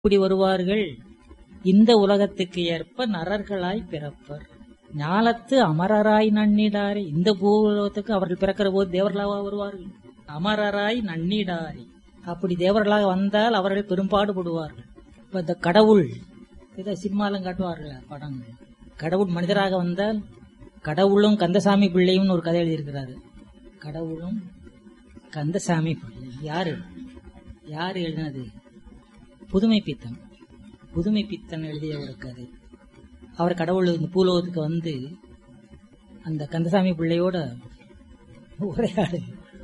இப்படி வருவார்கள் இந்த உலகத்துக்கு ஏற்ப நரர்களாய் பிறப்பர் ஞாலத்து அமரராய் நன்னிடாரே இந்த பூலோகத்துக்கு அவர்கள் பிறக்கிற போது தேவர்களாக வருவார்கள் அமரராய் நன்னிடாரே அப்படி தேவர்களாக வந்தால் அவர்கள் பெரும்பாடுபடுவார்கள் இப்ப இந்த கடவுள் இதை சினிமாலும் காட்டுவார்கள் படம் கடவுள் மனிதராக வந்தால் கடவுளும் கந்தசாமி பிள்ளையும் ஒரு கதை எழுதியிருக்கிறாரு கடவுளும் கந்தசாமி பிள்ளை யாரு யாரு எழுதினது புதுமை பித்தன் புதுமை பித்தன் எழுதிய ஒரு கதை அவர் கடவுள் இந்த பூலோகத்துக்கு வந்து அந்த கந்தசாமி பிள்ளையோட உரையாடு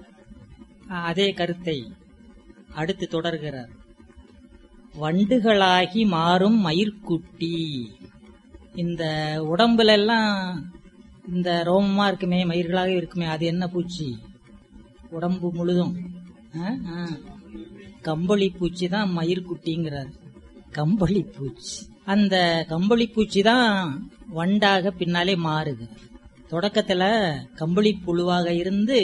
அதே கருத்தை அடுத்து தொடர்கிறார் வண்டுகளாகி மாறும் மயிர்குட்டி இந்த உடம்புல எல்லாம் இந்த ரோமமா இருக்குமே மயிர்களாக இருக்குமே அது என்ன பூச்சி உடம்பு முழுதும் ஆ, ஆ. கம்பளி பூச்சி தான் மயிர்குட்டிங்கிறார் கம்பளி பூச்சி அந்த கம்பளி பூச்சி தான் வண்டாக பின்னாலே மாறுது தொடக்கத்துல கம்பளி புழுவாக இருந்து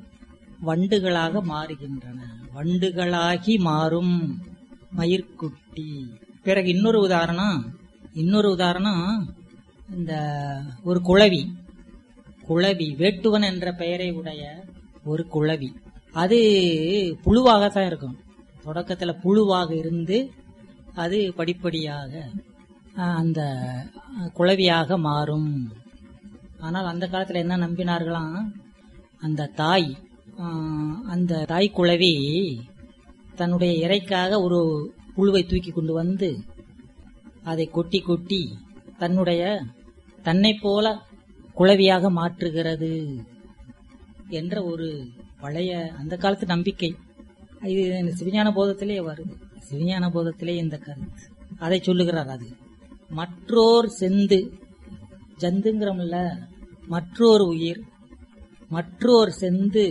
வண்டுகளாக மாறுகின்றன வண்டுகளாகி மாறும் மயிர்குட்டி பிறகு இன்னொரு உதாரணம் இன்னொரு உதாரணம் இந்த ஒரு குளவி குளவி வேட்டுவன் என்ற பெயரை உடைய ஒரு குளவி அது புழுவாகத்தான் இருக்கும் தொடக்கத்துல புழுவாக இருந்து அது படிப்படியாக ஆஹ், அந்த குளவியாக மாறும் ஆனால் அந்த காலத்துல என்ன நம்பினார்களாம் அந்த தாய் ஆஹ், அந்த தாய் குளவி தன்னுடைய இறைக்காக ஒரு புழுவை தூக்கி கொண்டு வந்து அதை கொட்டி கொட்டி தன்னுடைய தன்னை போல குளவியாக மாற்றுகிறது என்ற ஒரு பழைய அந்த காலத்து நம்பிக்கை இது இந்த சிவஞான போதத்திலே வருது சிவஞான போதத்திலே இந்த கருத்து அதை சொல்லுகிறார் அது மற்றோர் செந்து ஜந்துங்கிறோம்ல மற்றோர் உயிர் மற்றோர் செந்து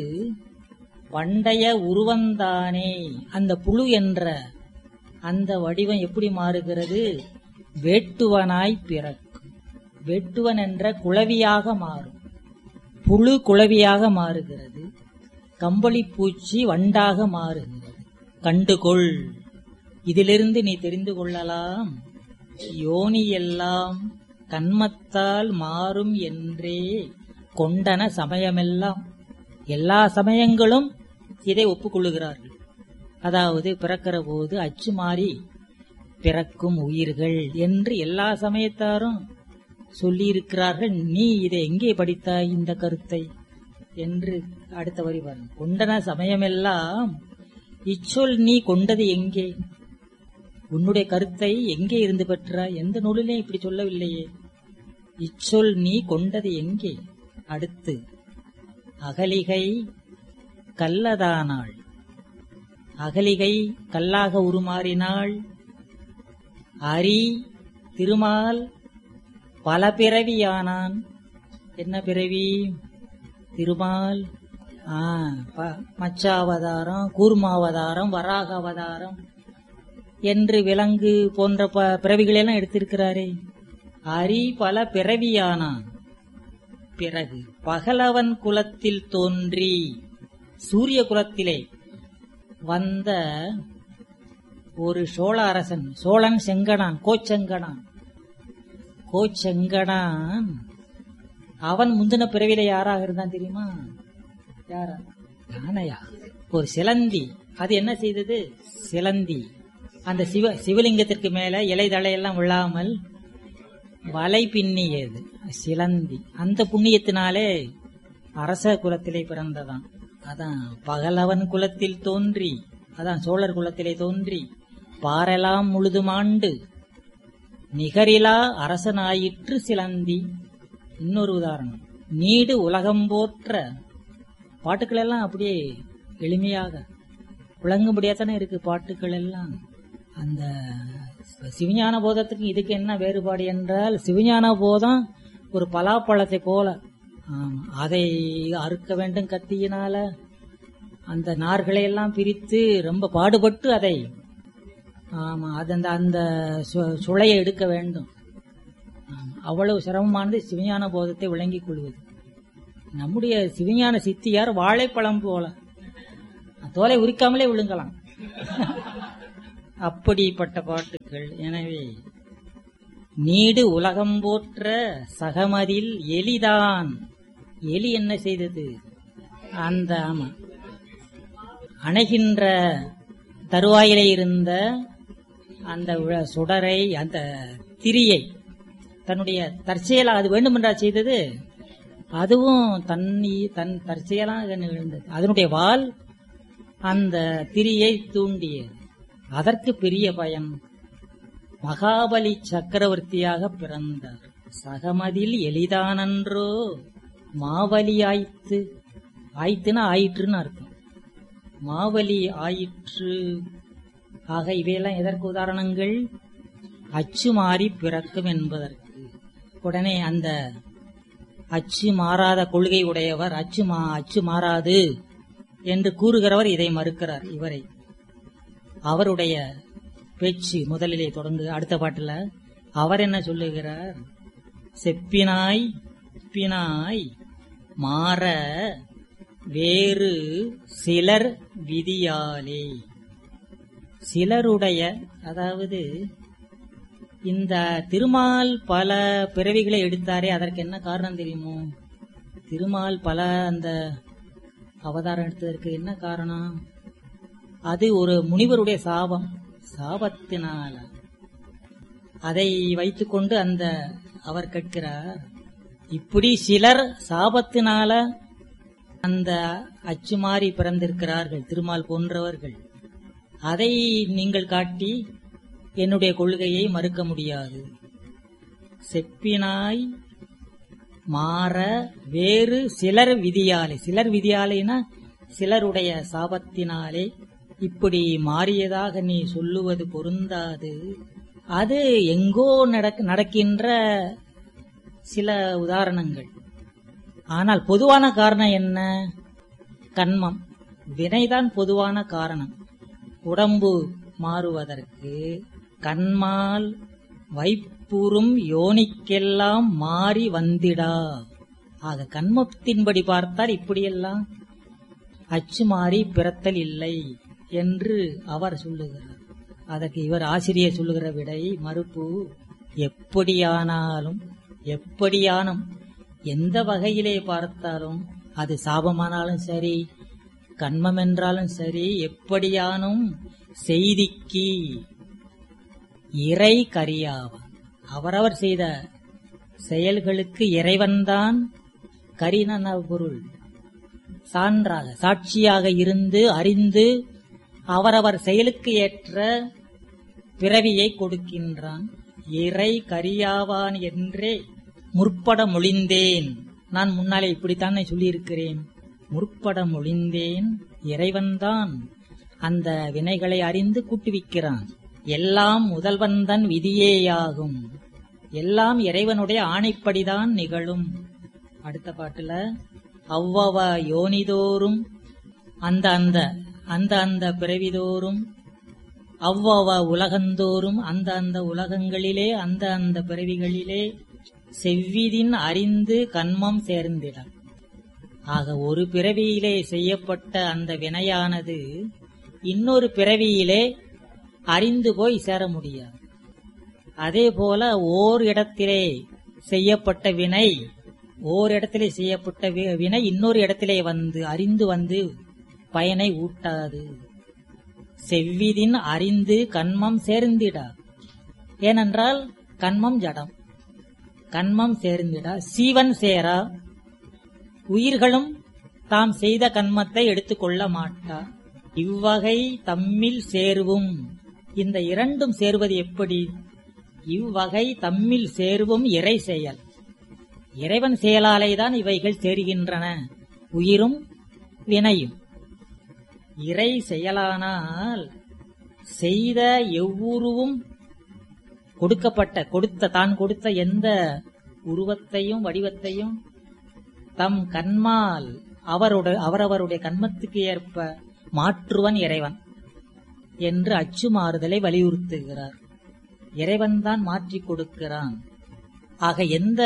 பண்டைய உருவந்தானே அந்த புழு என்ற அந்த வடிவம் எப்படி மாறுகிறது வேட்டுவனாய் பிறக்கும் வெட்டுவன் என்ற குளவியாக மாறும் புழு குளவியாக மாறுகிறது கம்பளி பூச்சி வண்டாக மாறுகிறது கண்டுகொள் இதிலிருந்து நீ தெரிந்து கொள்ளலாம் யோனி எல்லாம் கண்மத்தால் மாறும் என்றே கொண்டன சமயமெல்லாம் எல்லா சமயங்களும் இதை ஒப்புக்கொள்ளுகிறார்கள் அதாவது பிறக்கிற போது அச்சு மாறி பிறக்கும் உயிர்கள் என்று எல்லா சமயத்தாரும் சொல்லியிருக்கிறார்கள் நீ இதை எங்கே படித்தாய் இந்த கருத்தை என்று அடுத்த வரி பாருங்க கொண்டன சமயமெல்லாம் இச்சொல் நீ கொண்டது எங்கே உன்னுடைய கருத்தை எங்கே இருந்து பெற்றாய் எந்த நூலிலே இப்படி சொல்லவில்லையே இச்சொல் நீ கொண்டது எங்கே அடுத்து அகலிகை கல்லதானாள் அகலிகை கல்லாக உருமாறினாள் அரி திருமால் பல பிறவியானான் என்ன பிறவி திருமால் ஆ, ப- மச்சாவதாரம் கூர்மாவதாரம் வராக அவதாரம் என்று விலங்கு போன்ற ப- பிறவிகளெல்லாம் எடுத்திருக்கிறாரே அரி பல பிறவியானான் பிறகு பகலவன் குலத்தில் தோன்றி சூரிய குலத்திலே வந்த ஒரு சோழ அரசன் சோழன் செங்கனான் கோச்செங்கனான் கோச்செங்கனான் அவன் முந்தின பிறவில யாராக இருந்தான் தெரியுமா யாரா யானையா ஒரு சிலந்தி அது என்ன செய்தது சிலந்தி அந்த சிவ சிவலிங்கத்திற்கு மேல இலை தழையெல்லாம் விழாமல் வலை பின்னியது சிலந்தி அந்த புண்ணியத்தினாலே அரச குலத்திலே பிறந்ததான் அதான் பகலவன் குலத்தில் தோன்றி அதான் சோழர் குலத்திலே தோன்றி பாரெல்லாம் முழுதுமாண்டு நிகரிலா அரசனாயிற்று சிலந்தி இன்னொரு உதாரணம் நீடு உலகம் போற்ற பாட்டுக்கள் எல்லாம் அப்படியே எளிமையாக விளங்கும்படியா தானே இருக்கு பாட்டுக்கள் எல்லாம் அந்த சிவஞான போதத்துக்கு இதுக்கு என்ன வேறுபாடு என்றால் சிவஞான போதம் ஒரு பலாப்பழத்தை போல ஆமா, அதை அறுக்க வேண்டும் கத்தியினால அந்த நார்களை எல்லாம் பிரித்து ரொம்ப பாடுபட்டு அதை ஆமா அது அந்த அந்த சு- சுளையை எடுக்க வேண்டும் ஆமா, அவ்வளவு சிரமமானது சிவஞான போதத்தை விளங்கிக் கொள்வது நம்முடைய சிவஞான சித்தியார் வாழைப்பழம் போல தோலை உரிக்காமலே விழுங்கலாம் அப்படிப்பட்ட பாட்டுகள் எனவே நீடு உலகம் போற்ற சகமதில் எலிதான் எலி என்ன செய்தது அந்த ஆமா அணைகின்ற தருவாயிலே இருந்த அந்த உ- சுடரை அந்த திரியை தன்னுடைய தற்செயலா அது வேண்டுமென்றா செய்தது அதுவும் தண்ணி தன் தற்செயலாக நிகழ்ந்தது அதனுடைய வால் அந்த திரியை தூண்டியது அதற்கு பெரிய பயன் மகாபலி சக்கரவர்த்தியாக பிறந்தார் சகமதில் எளிதானன்றோ மாவலி ஆயித்து ஆயித்துனா ஆயிற்றுன்னு அர்த்தம் மாவலி ஆயிற்று ஆக இவையெல்லாம் எதற்கு உதாரணங்கள் அச்சு மாறி பிறக்கும் என்பதற்கு உடனே அந்த அச்சு மாறாத கொள்கை உடையவர் அச்சு மா அச்சு மாறாது என்று கூறுகிறவர் இதை மறுக்கிறார் இவரை அவருடைய பேச்சு முதலிலே தொடங்கு அடுத்த பாட்டுல அவர் என்ன சொல்லுகிறார் செப்பினாய் பினாய் மாற வேறு சிலர் விதியாலே சிலருடைய அதாவது இந்த திருமால் பல பிறவிகளை எடுத்தாரே அதற்கு என்ன காரணம் தெரியுமோ திருமால் பல அந்த அவதாரம் எடுத்ததற்கு என்ன காரணம் அது ஒரு முனிவருடைய சாபம் சாபத்தினால அதை வைத்துக்கொண்டு அந்த அவர் கேட்கிறார் இப்படி சிலர் சாபத்தினால அந்த அச்சு மாறி பிறந்திருக்கிறார்கள் திருமால் போன்றவர்கள் அதை நீங்கள் காட்டி என்னுடைய கொள்கையை மறுக்க முடியாது செப்பினாய் மாற வேறு சிலர் விதியாலே சிலர் விதியாலேனா சிலருடைய சாபத்தினாலே இப்படி மாறியதாக நீ சொல்லுவது பொருந்தாது அது எங்கோ நடக்க நடக்கின்ற சில உதாரணங்கள் ஆனால் பொதுவான காரணம் என்ன கண்மம் வினைதான் பொதுவான காரணம் உடம்பு மாறுவதற்கு கண்மால் வைப்புறும் யோனிக்கெல்லாம் மாறி வந்திடா ஆக கண்மத்தின்படி பார்த்தால் இப்படியெல்லாம் அச்சு மாறி பிறத்தல் இல்லை என்று அவர் சொல்லுகிறார் அதற்கு இவர் ஆசிரியர் சொல்லுகிற விடை மறுப்பு எப்படியானாலும் எப்படியானும் எந்த வகையிலே பார்த்தாலும் அது சாபமானாலும் சரி கண்மம் என்றாலும் சரி எப்படியானும் செய்திக்கு இறை கரியாவான் அவரவர் செய்த செயல்களுக்கு இறைவன்தான் கரினன பொருள் சான்றாக சாட்சியாக இருந்து அறிந்து அவரவர் செயலுக்கு ஏற்ற பிறவியை கொடுக்கின்றான் இறை கரியாவான் என்றே முற்பட மொழிந்தேன் நான் முன்னாலே இப்படித்தானே சொல்லியிருக்கிறேன் முற்பட மொழிந்தேன் இறைவன்தான் அந்த வினைகளை அறிந்து கூட்டுவிக்கிறான் எல்லாம் முதல்வன்தன் விதியேயாகும் எல்லாம் இறைவனுடைய ஆணைப்படிதான் நிகழும் அடுத்த பாட்டுல அவ்வவ யோனிதோறும் அந்த அந்த அந்த அந்த பிறவிதோறும் அவ்வவ உலகந்தோறும் அந்த அந்த உலகங்களிலே அந்த அந்த பிறவிகளிலே செவ்விதின் அறிந்து கண்மம் சேர்ந்திட ஆக ஒரு பிறவியிலே செய்யப்பட்ட அந்த வினையானது இன்னொரு பிறவியிலே அறிந்து போய் சேர முடியாது அதே போல ஓர் இடத்திலே செய்யப்பட்ட வினை ஓர் இடத்திலே செய்யப்பட்ட வி- வினை இன்னொரு இடத்திலே வந்து அறிந்து வந்து பயனை ஊட்டாது செவ்விதின் அறிந்து கண்மம் சேர்ந்திடா ஏனென்றால் கண்மம் ஜடம் கண்மம் சேர்ந்திடா சீவன் சேரா உயிர்களும் தாம் செய்த கண்மத்தை எடுத்துக்கொள்ள மாட்டா இவ்வகை தம்மில் சேர்வும் இந்த இரண்டும் சேர்வது எப்படி இவ்வகை தம்மில் சேர்வும் இறை செயல் இறைவன் செயலாலே தான் இவைகள் சேருகின்றன உயிரும் வினையும் இறை செயலானால் செய்த எவ்வுருவும் கொடுக்கப்பட்ட கொடுத்த தான் கொடுத்த எந்த உருவத்தையும் வடிவத்தையும் தம் கண்மால் அவருடைய அவரவருடைய கண்மத்துக்கு ஏற்ப மாற்றுவன் இறைவன் என்று அச்சு மாறுதலை வலியுறுத்துகிறார் இறைவன்தான் மாற்றிக் கொடுக்கிறான் ஆக எந்த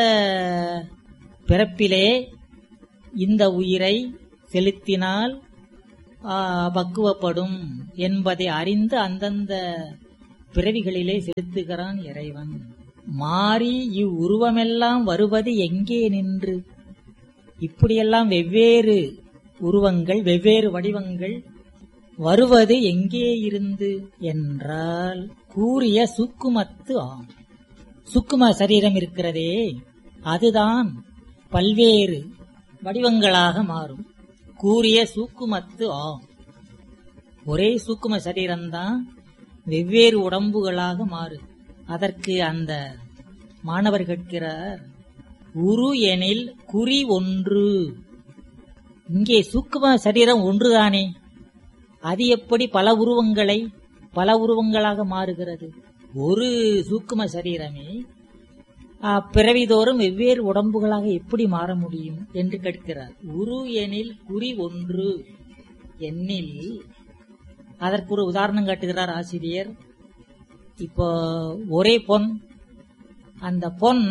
பிறப்பிலே இந்த உயிரை செலுத்தினால் ஆ, பக்குவப்படும் என்பதை அறிந்து அந்தந்த பிறவிகளிலே செலுத்துகிறான் இறைவன் மாறி இவ்வுருவமெல்லாம் வருவது எங்கே நின்று இப்படியெல்லாம் வெவ்வேறு உருவங்கள் வெவ்வேறு வடிவங்கள் வருவது எங்கே இருந்து என்றால் கூறிய சுக்குமத்து ஆம் சுக்கும சரீரம் இருக்கிறதே அதுதான் பல்வேறு வடிவங்களாக மாறும் கூறிய சூக்குமத்து ஆம் ஒரே சூக்கும சரீரம்தான் வெவ்வேறு உடம்புகளாக மாறு அதற்கு அந்த மாணவர் கேட்கிறார் உரு எனில் குறி ஒன்று இங்கே சூக்கும சரீரம் ஒன்றுதானே அது எப்படி பல உருவங்களை பல உருவங்களாக மாறுகிறது ஒரு சூக்கும சரீரமே ஆ, பிறவிதோறும் வெவ்வேறு உடம்புகளாக எப்படி மாற முடியும் என்று கேட்கிறார் உரு எனில் குறி ஒன்று எண்ணில் அதற்கு ஒரு உதாரணம் காட்டுகிறார் ஆசிரியர் இப்போ ஒரே பொன் அந்த பொன்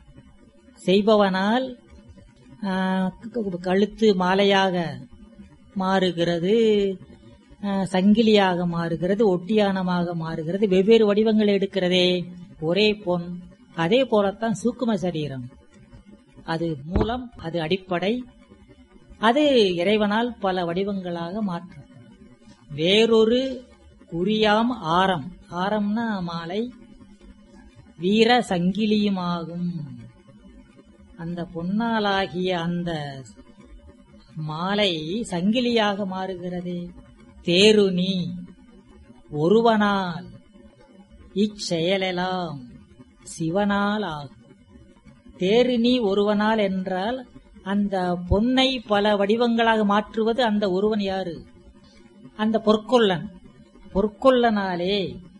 செய்பவனால் ஆ, க- கழுத்து மாலையாக மாறுகிறது ஆ, சங்கிலியாக மாறுகிறது ஒட்டியானமாக மாறுகிறது வெவ்வேறு வடிவங்கள் எடுக்கிறதே ஒரே பொன் அதே போலத்தான் சூக்கும சரீரம் அது மூலம் அது அடிப்படை அது இறைவனால் பல வடிவங்களாக மாற்றம் வேறொரு குறியாம் ஆரம் ஆரம்னா மாலை வீர சங்கிலியுமாகும் அந்த பொன்னாலாகிய அந்த மாலை சங்கிலியாக மாறுகிறதே தேருனி ஒருவனால் இச்செயலெல்லாம் சிவனால் ஆகும் தேருனி ஒருவனால் என்றால் அந்த பொன்னை பல வடிவங்களாக மாற்றுவது அந்த ஒருவன் யாரு அந்த பொற்கொல்லன் பொற்கொல்லனாலே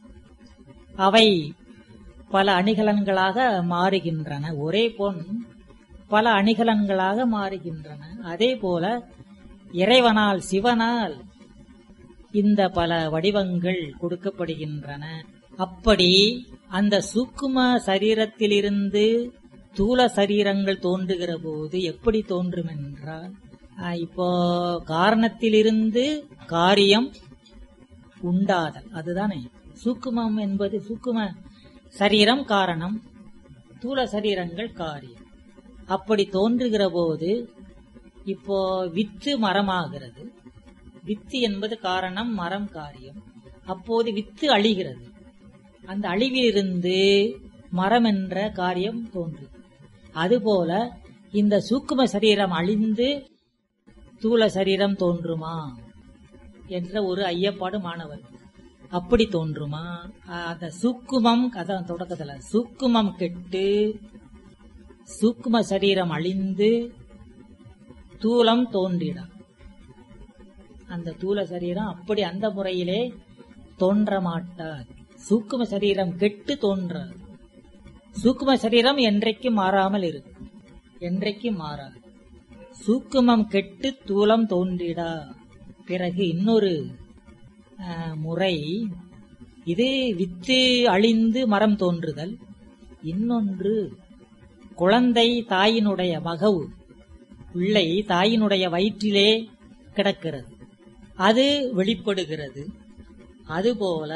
அவை பல அணிகலன்களாக மாறுகின்றன ஒரே பொன் பல அணிகலன்களாக மாறுகின்றன அதே போல இறைவனால் சிவனால் இந்த பல வடிவங்கள் கொடுக்கப்படுகின்றன அப்படி அந்த சூக்கும சரீரத்திலிருந்து தூல சரீரங்கள் தோன்றுகிற போது எப்படி தோன்றும் என்றால் ஆஹ், இப்போ காரணத்திலிருந்து காரியம் உண்டாதல் அதுதானே சூக்குமம் என்பது சூக்கும சரீரம் காரணம் தூல சரீரங்கள் காரியம் அப்படி தோன்றுகிற போது இப்போ வித்து மரமாகிறது வித்து என்பது காரணம் மரம் காரியம் அப்போது வித்து அழிகிறது அந்த அழிவிலிருந்து மரம் என்ற காரியம் தோன்றும் அதுபோல இந்த சூக்கும சரீரம் அழிந்து தூல சரீரம் தோன்றுமா என்ற ஒரு ஐயப்பாடு மாணவர் அப்படி தோன்றுமா ஆஹ் அந்த சூக்குமம் அதான் தொடக்கத்துல சூக்குமம் கெட்டு சூக்கும சரீரம் அழிந்து தூலம் தோன்றிடும் அந்த தூல சரீரம் அப்படி அந்த முறையிலே தோன்ற மாட்டார் சூக்கும சரீரம் கெட்டு தோன்றாது சூக்கும சரீரம் என்றைக்கும் மாறாமல் இருக்கும் என்றைக்கும் மாறாது சூக்குமம் கெட்டு தூலம் தோன்றிடா பிறகு இன்னொரு ஆஹ், முறை இது வித்து அழிந்து மரம் தோன்றுதல் இன்னொன்று குழந்தை தாயினுடைய மகவு பிள்ளை தாயினுடைய வயிற்றிலே கிடக்கிறது அது வெளிப்படுகிறது அதுபோல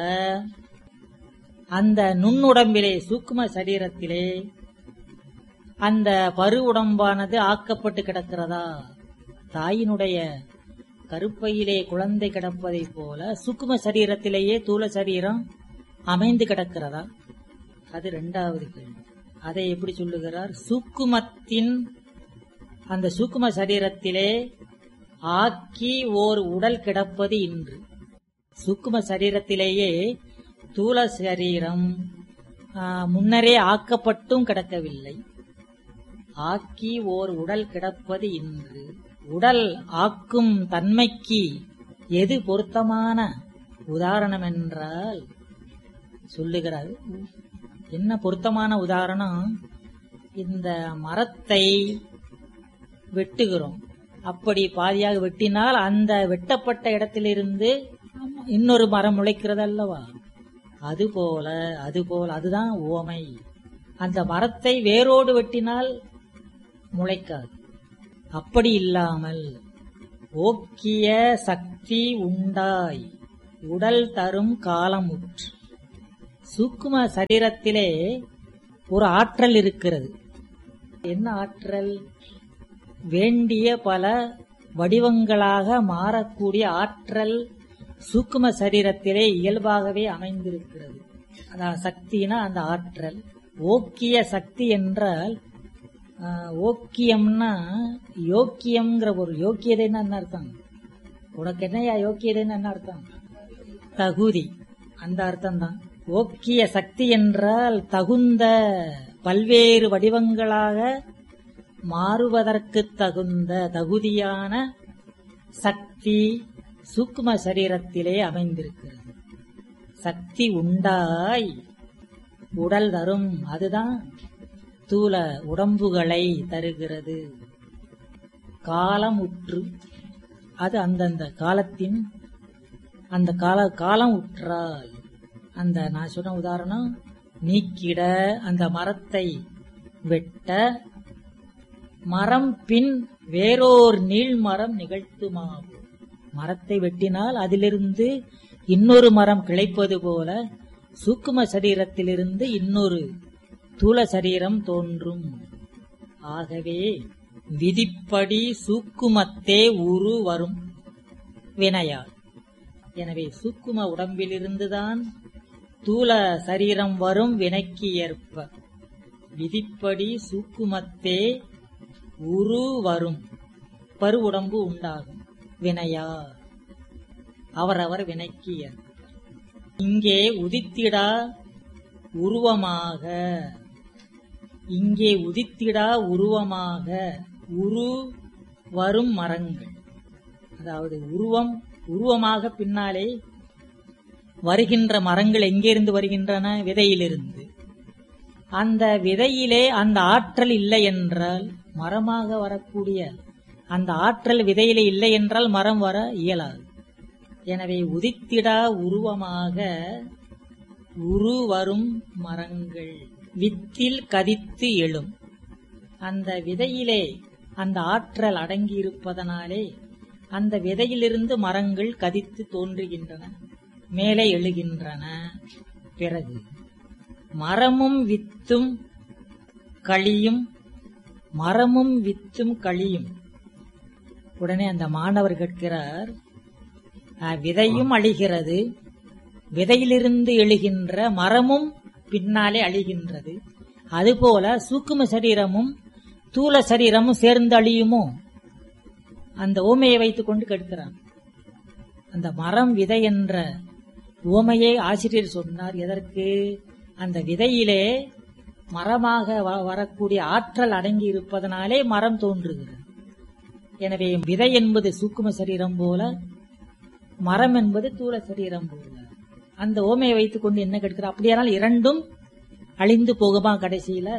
அந்த நுண்ணுடம்பிலே சூக்கும சரீரத்திலே அந்த பரு உடம்பானது ஆக்கப்பட்டு கிடக்கிறதா தாயினுடைய கருப்பையிலே குழந்தை கிடப்பதைப் போல சூக்கும சரீரத்திலேயே தூல சரீரம் அமைந்து கிடக்கிறதா அது இரண்டாவது கேள்வி அதை எப்படி சொல்லுகிறார் சூக்குமத்தின் அந்த சூக்கும சரீரத்திலே ஆக்கி ஓர் உடல் கிடப்பது இன்று சூக்கும சரீரத்திலேயே தூல சரீரம் ஆ, முன்னரே ஆக்கப்பட்டும் கிடக்கவில்லை ஆக்கி ஓர் உடல் கிடப்பது இன்று உடல் ஆக்கும் தன்மைக்கு எது பொருத்தமான உதாரணம் என்றால் சொல்லுகிறார் என்ன பொருத்தமான உதாரணம் இந்த மரத்தை வெட்டுகிறோம் அப்படி பாதியாக வெட்டினால் அந்த வெட்டப்பட்ட இடத்திலிருந்து இன்னொரு மரம் முளைக்கிறது அல்லவா அதுபோல அதுபோல அதுதான் ஓமை அந்த மரத்தை வேரோடு வெட்டினால் முளைக்காது அப்படி இல்லாமல் ஓக்கிய சக்தி உண்டாய் உடல் தரும் காலமுற்று சூக்கும சரீரத்திலே ஒரு ஆற்றல் இருக்கிறது என்ன ஆற்றல் வேண்டிய பல வடிவங்களாக மாறக்கூடிய ஆற்றல் சூக்கும சரீரத்திலே இயல்பாகவே அமைந்திருக்கிறது அதான் சக்தினா அந்த ஆற்றல் ஓக்கிய சக்தி என்றால் ஆஹ், ஓக்கியம்னா யோக்கியம்ங்கிற ஒரு யோக்கியதைன்னு என்ன அர்த்தம் உனக்கு என்னையா யோக்கியதைன்னு என்ன அர்த்தம் தகுதி அந்த அர்த்தம் தான் ஓக்கிய சக்தி என்றால் தகுந்த பல்வேறு வடிவங்களாக மாறுவதற்கு தகுந்த தகுதியான சக்தி சூக்கும சரீரத்திலே அமைந்திருக்கிறது சக்தி உண்டாய் உடல் தரும் அதுதான் தூல உடம்புகளை தருகிறது காலம் உற்று அது அந்தந்த காலத்தின் அந்த கால காலம் உற்றால் அந்த நான் சொன்ன உதாரணம் நீக்கிட அந்த மரத்தை வெட்ட மரம் பின் வேறோர் நீள் மரம் நிகழ்த்துமாகும் மரத்தை வெட்டினால் அதிலிருந்து இன்னொரு மரம் கிளைப்பது போல சூக்கும சரீரத்திலிருந்து இன்னொரு தூல சரீரம் தோன்றும் ஆகவே விதிப்படி சூக்குமத்தே உரு வரும் வினையால் எனவே சூக்கும உடம்பிலிருந்துதான் தூல சரீரம் வரும் வினைக்கு ஏற்ப விதிப்படி சூக்குமத்தே உரு வரும் பரு உடம்பு உண்டாகும் வினையா அவரவர் வினைக்கு ஏற்ப இங்கே உதித்திடா உருவமாக இங்கே உதித்திடா உருவமாக உரு வரும் மரங்கள் அதாவது உருவம் உருவமாக பின்னாலே வருகின்ற மரங்கள் எங்கிருந்து வருகின்றன விதையிலிருந்து அந்த விதையிலே அந்த ஆற்றல் இல்லை என்றால் மரமாக வரக்கூடிய அந்த ஆற்றல் விதையிலே இல்லை என்றால் மரம் வர இயலாது எனவே உதித்திடா உருவமாக உரு வரும் மரங்கள் வித்தில் கதித்து எழும் அந்த விதையிலே அந்த ஆற்றல் அடங்கி இருப்பதனாலே அந்த விதையிலிருந்து மரங்கள் கதித்து தோன்றுகின்றன மேலே எழுகின்றன பிறகு மரமும் வித்தும் களியும் மரமும் வித்தும் களியும் உடனே அந்த மாணவர் கேட்கிறார் "அஹ், விதையும் அழிகிறது விதையிலிருந்து எழுகின்ற மரமும் பின்னாலே அழிகின்றது அதுபோல சூக்கும சரீரமும் தூல சரீரமும் சேர்ந்து அழியுமோ அந்த ஓமையை வைத்துக் கொண்டு கேட்கிறான் அந்த மரம் விதை என்ற ஓமையை ஆசிரியர் சொன்னார் எதற்கு அந்த விதையிலே மரமாக வ- வரக்கூடிய ஆற்றல் அடங்கி இருப்பதனாலே மரம் தோன்றுகிறது எனவே விதை என்பது சூக்கும சரீரம் போல மரம் என்பது தூல சரீரம் போல அந்த ஓமையை வைத்துக் கொண்டு என்ன கேட்கிறார் அப்படியானால் இரண்டும் அழிந்து போகுமா கடைசியில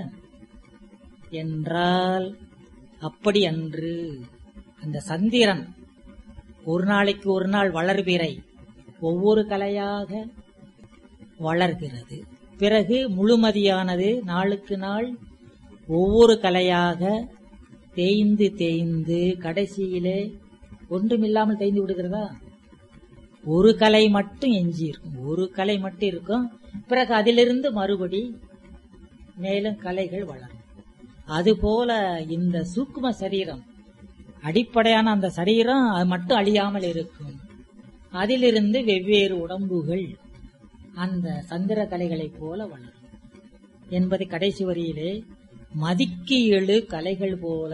என்றால் அப்படி அன்று அந்த சந்திரன் ஒரு நாளைக்கு ஒரு நாள் வளர்பிறை ஒவ்வொரு கலையாக வளர்கிறது பிறகு முழுமதியானது நாளுக்கு நாள் ஒவ்வொரு கலையாக தேய்ந்து தேய்ந்து கடைசியிலே ஒன்றுமில்லாமல் தேய்ந்து விடுகிறதா ஒரு கலை மட்டும் எஞ்சி இருக்கும் ஒரு கலை மட்டும் இருக்கும் பிறகு அதிலிருந்து மறுபடி மேலும் கலைகள் வளரும் அதுபோல இந்த சூக்கும சரீரம் அடிப்படையான அந்த சரீரம் அது மட்டும் அழியாமல் இருக்கும் அதிலிருந்து வெவ்வேறு உடம்புகள் அந்த சந்திர கலைகளைப் போல வளரும் என்பதை கடைசி வரியிலே மதிக்கு எழு கலைகள் போல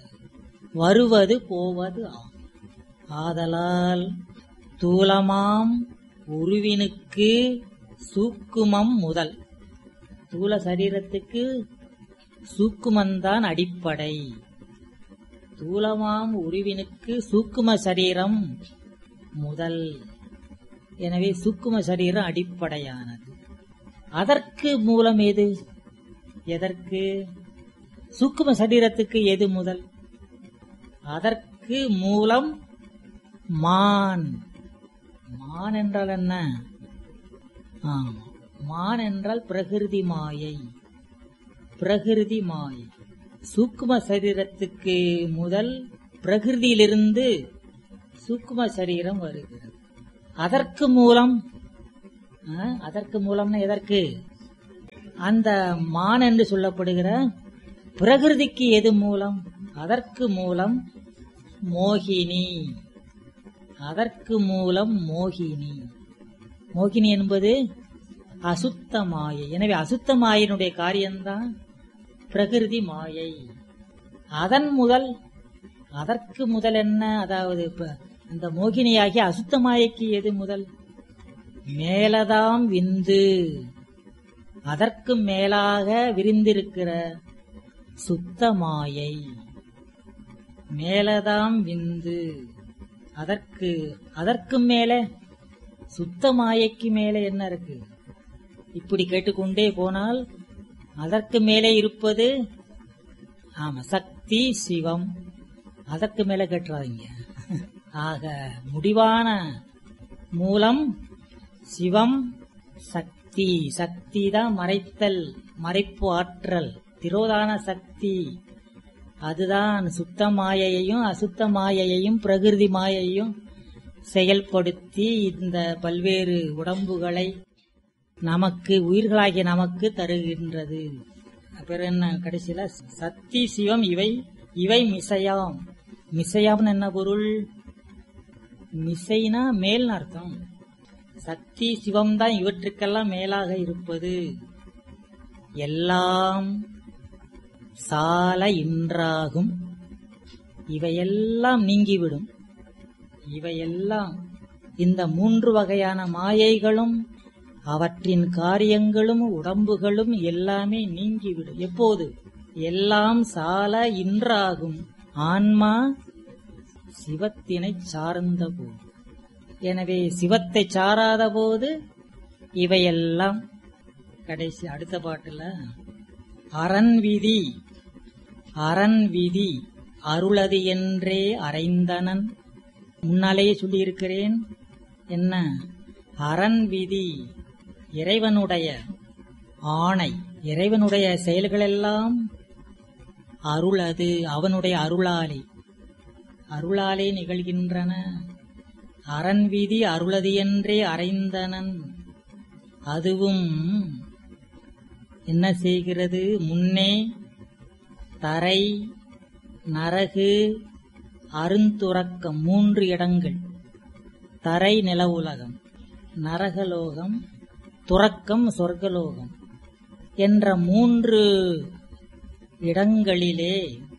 வருவது போவது ஆம் ஆதலால் தூலமாம் உருவினுக்கு சூக்குமம் முதல் தூல சரீரத்துக்கு சூக்குமந்தான் அடிப்படை தூலமாம் உருவினுக்கு சூக்கும சரீரம் முதல் எனவே சூக்கும சரீரம் அடிப்படையானது அதற்கு மூலம் எது எதற்கு சூக்கும சரீரத்துக்கு எது முதல் அதற்கு மூலம் மான் மான் என்றால் என்ன ஆம், மான் என்றால் பிரகிருதி மாயை பிரகிருதி மாயை சூக்கும சரீரத்துக்கு முதல் பிரகிருதியிலிருந்து சூக்கும சரீரம் வருகிறது அதற்கு மூலம் ஆ, அதற்கு மூலம்னா எதற்கு அந்த மான் என்று சொல்லப்படுகிற பிரகிருதிக்கு எது மூலம் அதற்கு மூலம் மோகினி அதற்கு மூலம் மோகினி மோகினி என்பது அசுத்த மாயை எனவே அசுத்த மாயினுடைய காரியம்தான் பிரகிருதி மாயை அதன் முதல் அதற்கு முதல் என்ன அதாவது இப்ப அந்த மோகினியாகிய அசுத்த மாயைக்கு எது முதல் மேலதாம் விந்து அதற்கு மேலாக விரிந்திருக்கிற சுத்த மாயை மேலதாம் விந்து அதற்கு அதற்கு மேலே சுத்த மாயைக்கு மேலே என்ன இருக்கு இப்படி கேட்டுக்கொண்டே போனால் அதற்கு மேலே இருப்பது ஆமா சக்தி சிவம் அதற்கு மேல கேட்டுறாதீங்க ஆக முடிவான மூலம் சிவம் சக்தி சக்தி தான் மறைத்தல் மறைப்பு ஆற்றல் திரோதான சக்தி அதுதான் சுத்த மாயையையும் அசுத்த மாயையையும் பிரகிருதி மாயையும் செயல்படுத்தி இந்த பல்வேறு உடம்புகளை நமக்கு உயிர்களாகிய நமக்கு தருகின்றது அப்புறம் என்ன கடைசியில சக்தி சிவம் இவை இவை மிசையாம் மிசையாம்னு என்ன பொருள் மிசைனா மேல் அர்த்தம் சக்தி சிவம் தான் இவற்றுக்கெல்லாம் மேலாக இருப்பது எல்லாம் சால இன்றாகும் இவையெல்லாம் நீங்கிவிடும் இவையெல்லாம் இந்த மூன்று வகையான மாயைகளும் அவற்றின் காரியங்களும் உடம்புகளும் எல்லாமே நீங்கிவிடும் எப்போது எல்லாம் சால இன்றாகும் ஆன்மா சிவத்தினை சார்ந்த போது எனவே சிவத்தை சாராத போது இவையெல்லாம் கடைசி அடுத்த பாட்டுல அரண் விதி அரண் விதி அருளது என்றே அறைந்தனன் முன்னாலேயே சொல்லியிருக்கிறேன் என்ன அரண் விதி இறைவனுடைய ஆணை இறைவனுடைய செயல்களெல்லாம் அருளது அவனுடைய அருளாலே அருளாலே நிகழ்கின்றன அரண் விதி அருளது என்றே அறைந்தனன் அதுவும் என்ன செய்கிறது முன்னே தரை நரகு அருந்துறக்கம் மூன்று இடங்கள் தரை நில உலகம் நரகலோகம் துறக்கம் சொர்க்கலோகம் என்ற மூன்று இடங்களிலே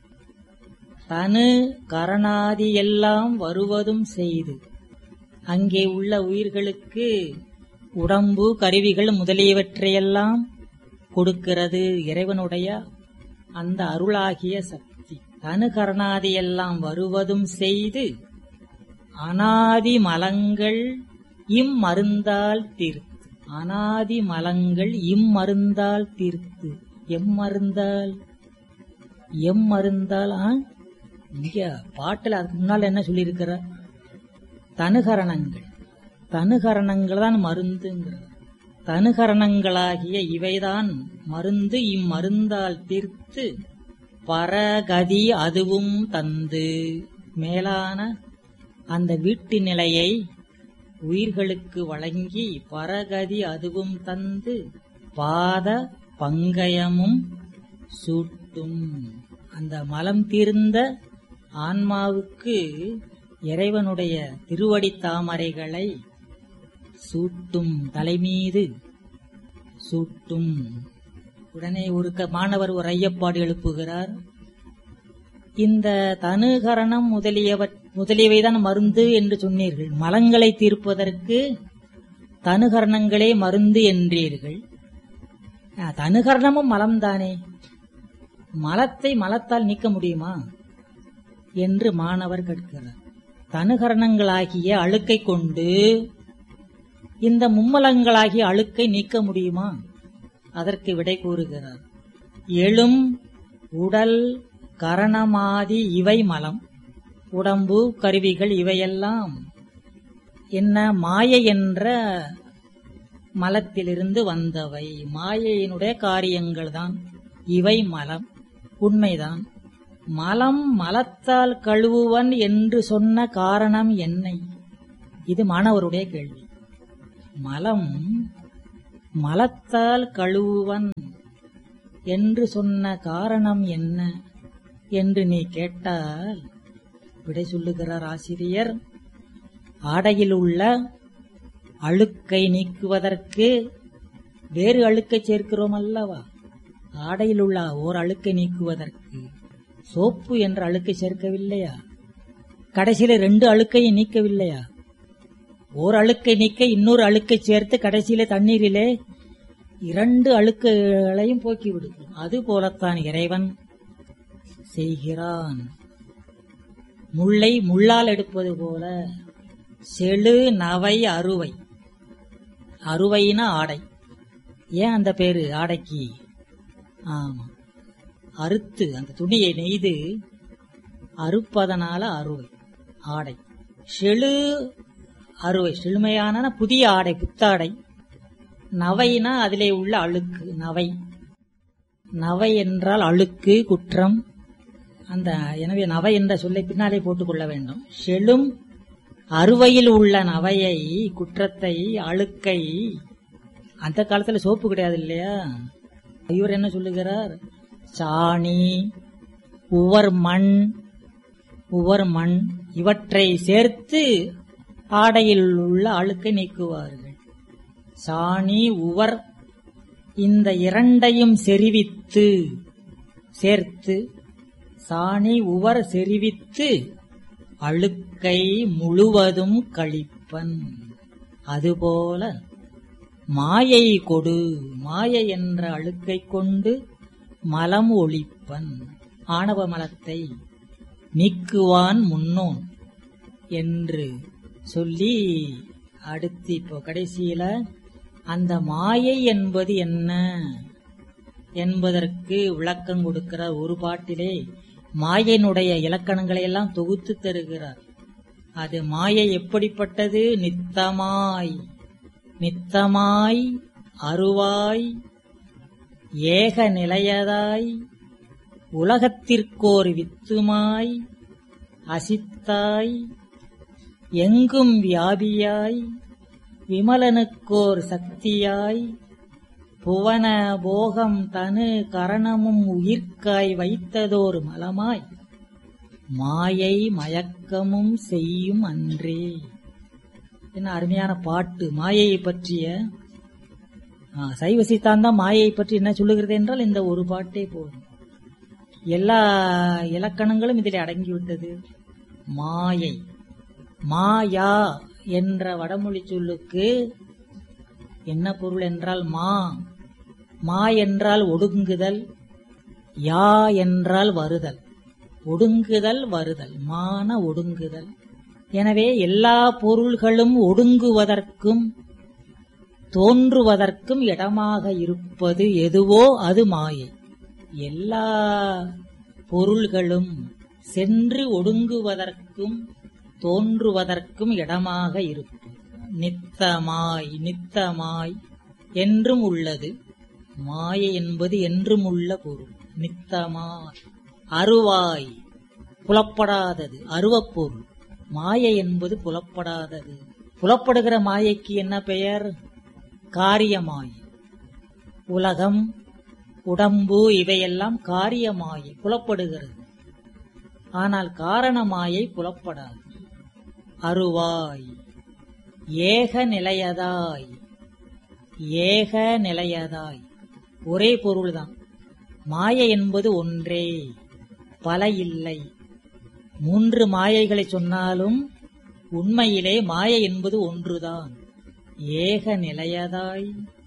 தனு கரணாதி எல்லாம் வருவதும் செய்து அங்கே உள்ள உயிர்களுக்கு உடம்பு கருவிகள் முதலியவற்றையெல்லாம் கொடுக்கிறது இறைவனுடைய அந்த அருளாகிய சக்தி தனு கரணாதி எல்லாம் வருவதும் செய்து அனாதி மலங்கள் இம்மருந்தால் தீர்த்து அனாதி மலங்கள் இம்மருந்தால் தீர்த்து எம்மருந்தால் எம்மருந்தால் ஆ? இங்க பாட்டுல அதுக்கு முன்னால என்ன சொல்லியிருக்கிற தனுகரணங்கள் தனுகரணங்கள் தான் மருந்துங்கிறது தனுகரணங்களாகிய இவைதான் மருந்து இம்மருந்தால் தீர்த்து பரகதி அதுவும் தந்து மேலான அந்த வீட்டு நிலையை உயிர்களுக்கு வழங்கி பரகதி அதுவும் தந்து பாத பங்கயமும் சூட்டும் அந்த மலம் தீர்ந்த ஆன்மாவுக்கு இறைவனுடைய திருவடி தாமரைகளை சூட்டும் தலைமீது சூட்டும் உடனே ஒரு க- மாணவர் ஒரு ஐயப்பாடு எழுப்புகிறார் இந்த தனுகரணம் முதலியவ முதலியவைதான் மருந்து என்று சொன்னீர்கள் மலங்களை தீர்ப்பதற்கு தனுகரணங்களே மருந்து என்றீர்கள் ஆ, தனுகரணமும் மலம்தானே மலத்தை மலத்தால் நீக்க முடியுமா என்று மாணவர் கேட்கிறார் தனுகரணங்களாகிய அழுக்கை கொண்டு இந்த மும்மலங்களாகிய அழுக்கை நீக்க முடியுமா அதற்கு விடை கூறுகிறார் எழும் உடல் கரணமாதி இவை மலம் உடம்பு கருவிகள் இவையெல்லாம் என்ன மாயை என்ற மலத்திலிருந்து வந்தவை மாயையினுடைய காரியங்கள் தான் இவை மலம் உண்மைதான் மலம் மலத்தால் கழுவுவன் என்று சொன்ன காரணம் என்ன இது மாணவருடைய கேள்வி மலம் மலத்தால் கழுவுவன் என்று சொன்ன காரணம் என்ன என்று நீ கேட்டால் விடை சொல்லுகிறார் ஆசிரியர் ஆடையில் உள்ள அழுக்கை நீக்குவதற்கு வேறு அழுக்கை சேர்க்கிறோம் அல்லவா ஆடையில் உள்ள ஓர் அழுக்கை நீக்குவதற்கு சோப்பு என்ற அழுக்கை சேர்க்கவில்லையா கடைசியில ரெண்டு அழுக்கையும் நீக்கவில்லையா ஓர் அழுக்கை நீக்க இன்னொரு அழுக்கை சேர்த்து கடைசியில தண்ணீரிலே இரண்டு அழுக்குகளையும் போக்கிவிடும் அது போலத்தான் இறைவன் செய்கிறான் முள்ளை முள்ளால் எடுப்பது போல செழு நவை அறுவை அறுவைனா ஆடை ஏன் அந்த பேரு ஆடைக்கு ஆமா அறுத்து அந்த துணியை நெய்து அறுப்பதனால அறுவை ஆடை செழு அறுவை செழுமையான புதிய ஆடை புத்தாடை நவைனா அதிலே உள்ள அழுக்கு நவை நவை என்றால் அழுக்கு குற்றம் அந்த எனவே நவை என்ற சொல்லை பின்னாலே போட்டுக் கொள்ள வேண்டும் செழும் அறுவையில் உள்ள நவையை குற்றத்தை அழுக்கை அந்த காலத்துல சோப்பு கிடையாது இல்லையா இவர் என்ன சொல்லுகிறார் சாணி உவர் மண் உவர் மண் இவற்றை சேர்த்து ஆடையில் உள்ள அழுக்கை நீக்குவார்கள் சாணி உவர் இந்த இரண்டையும் செறிவித்து சேர்த்து சாணி உவர் செறிவித்து அழுக்கை முழுவதும் கழிப்பன் அதுபோல மாயை கொடு மாயை என்ற அழுக்கை கொண்டு மலம் ஒழிப்பன் ஆணவ மலத்தை நீக்குவான் முன்னோன் என்று சொல்லி அடுத்து இப்போ கடைசியில அந்த மாயை என்பது என்ன என்பதற்கு விளக்கம் கொடுக்கிறார் ஒரு பாட்டிலே மாயையினுடைய இலக்கணங்களை எல்லாம் தொகுத்து தருகிறார் அது மாயை எப்படிப்பட்டது நித்தமாய் நித்தமாய் அருவாய் ஏக நிலையதாய் உலகத்திற்கோர் வித்துமாய் அசித்தாய் எங்கும் வியாபியாய் விமலனுக்கோர் சக்தியாய் புவன போகம் தனு கரணமும் உயிர்க்காய் வைத்ததோர் மலமாய் மாயை மயக்கமும் செய்யும் அன்றே என்ன அருமையான பாட்டு மாயையை பற்றிய ஆ, சைவ சித்தாந்தம் மாயையை பற்றி என்ன சொல்லுகிறது என்றால் இந்த ஒரு பாட்டே போதும் எல்லா இலக்கணங்களும் இதில் அடங்கிவிட்டது மாயை மாயா என்ற வடமொழி சொல்லுக்கு என்ன பொருள் என்றால் மா மா என்றால் ஒடுங்குதல் யா என்றால் வருதல் ஒடுங்குதல் வருதல் மான ஒடுங்குதல் எனவே எல்லா பொருள்களும் ஒடுங்குவதற்கும் தோன்றுவதற்கும் இடமாக இருப்பது எதுவோ அது மாயை எல்லா பொருள்களும் சென்று ஒடுங்குவதற்கும் தோன்றுவதற்கும் இடமாக இருப்பது நித்தமாய் நித்தமாய் என்றும் உள்ளது மாயை என்பது என்றும் உள்ள பொருள் நித்தமாய் அருவாய் புலப்படாதது அருவப்பொருள் மாயை என்பது புலப்படாதது புலப்படுகிற மாயைக்கு என்ன பெயர் காரியமாயை உலகம் உடம்பு இவையெல்லாம் காரியமாயை புலப்படுகிறது ஆனால் காரணமாயை புலப்படாது அருவாய் ஏக நிலையதாய் ஏக நிலையதாய் ஒரே பொருள்தான் மாயை என்பது ஒன்றே பல இல்லை மூன்று மாயைகளை சொன்னாலும் உண்மையிலே மாயை என்பது ஒன்றுதான் ஏக நிலையதாய்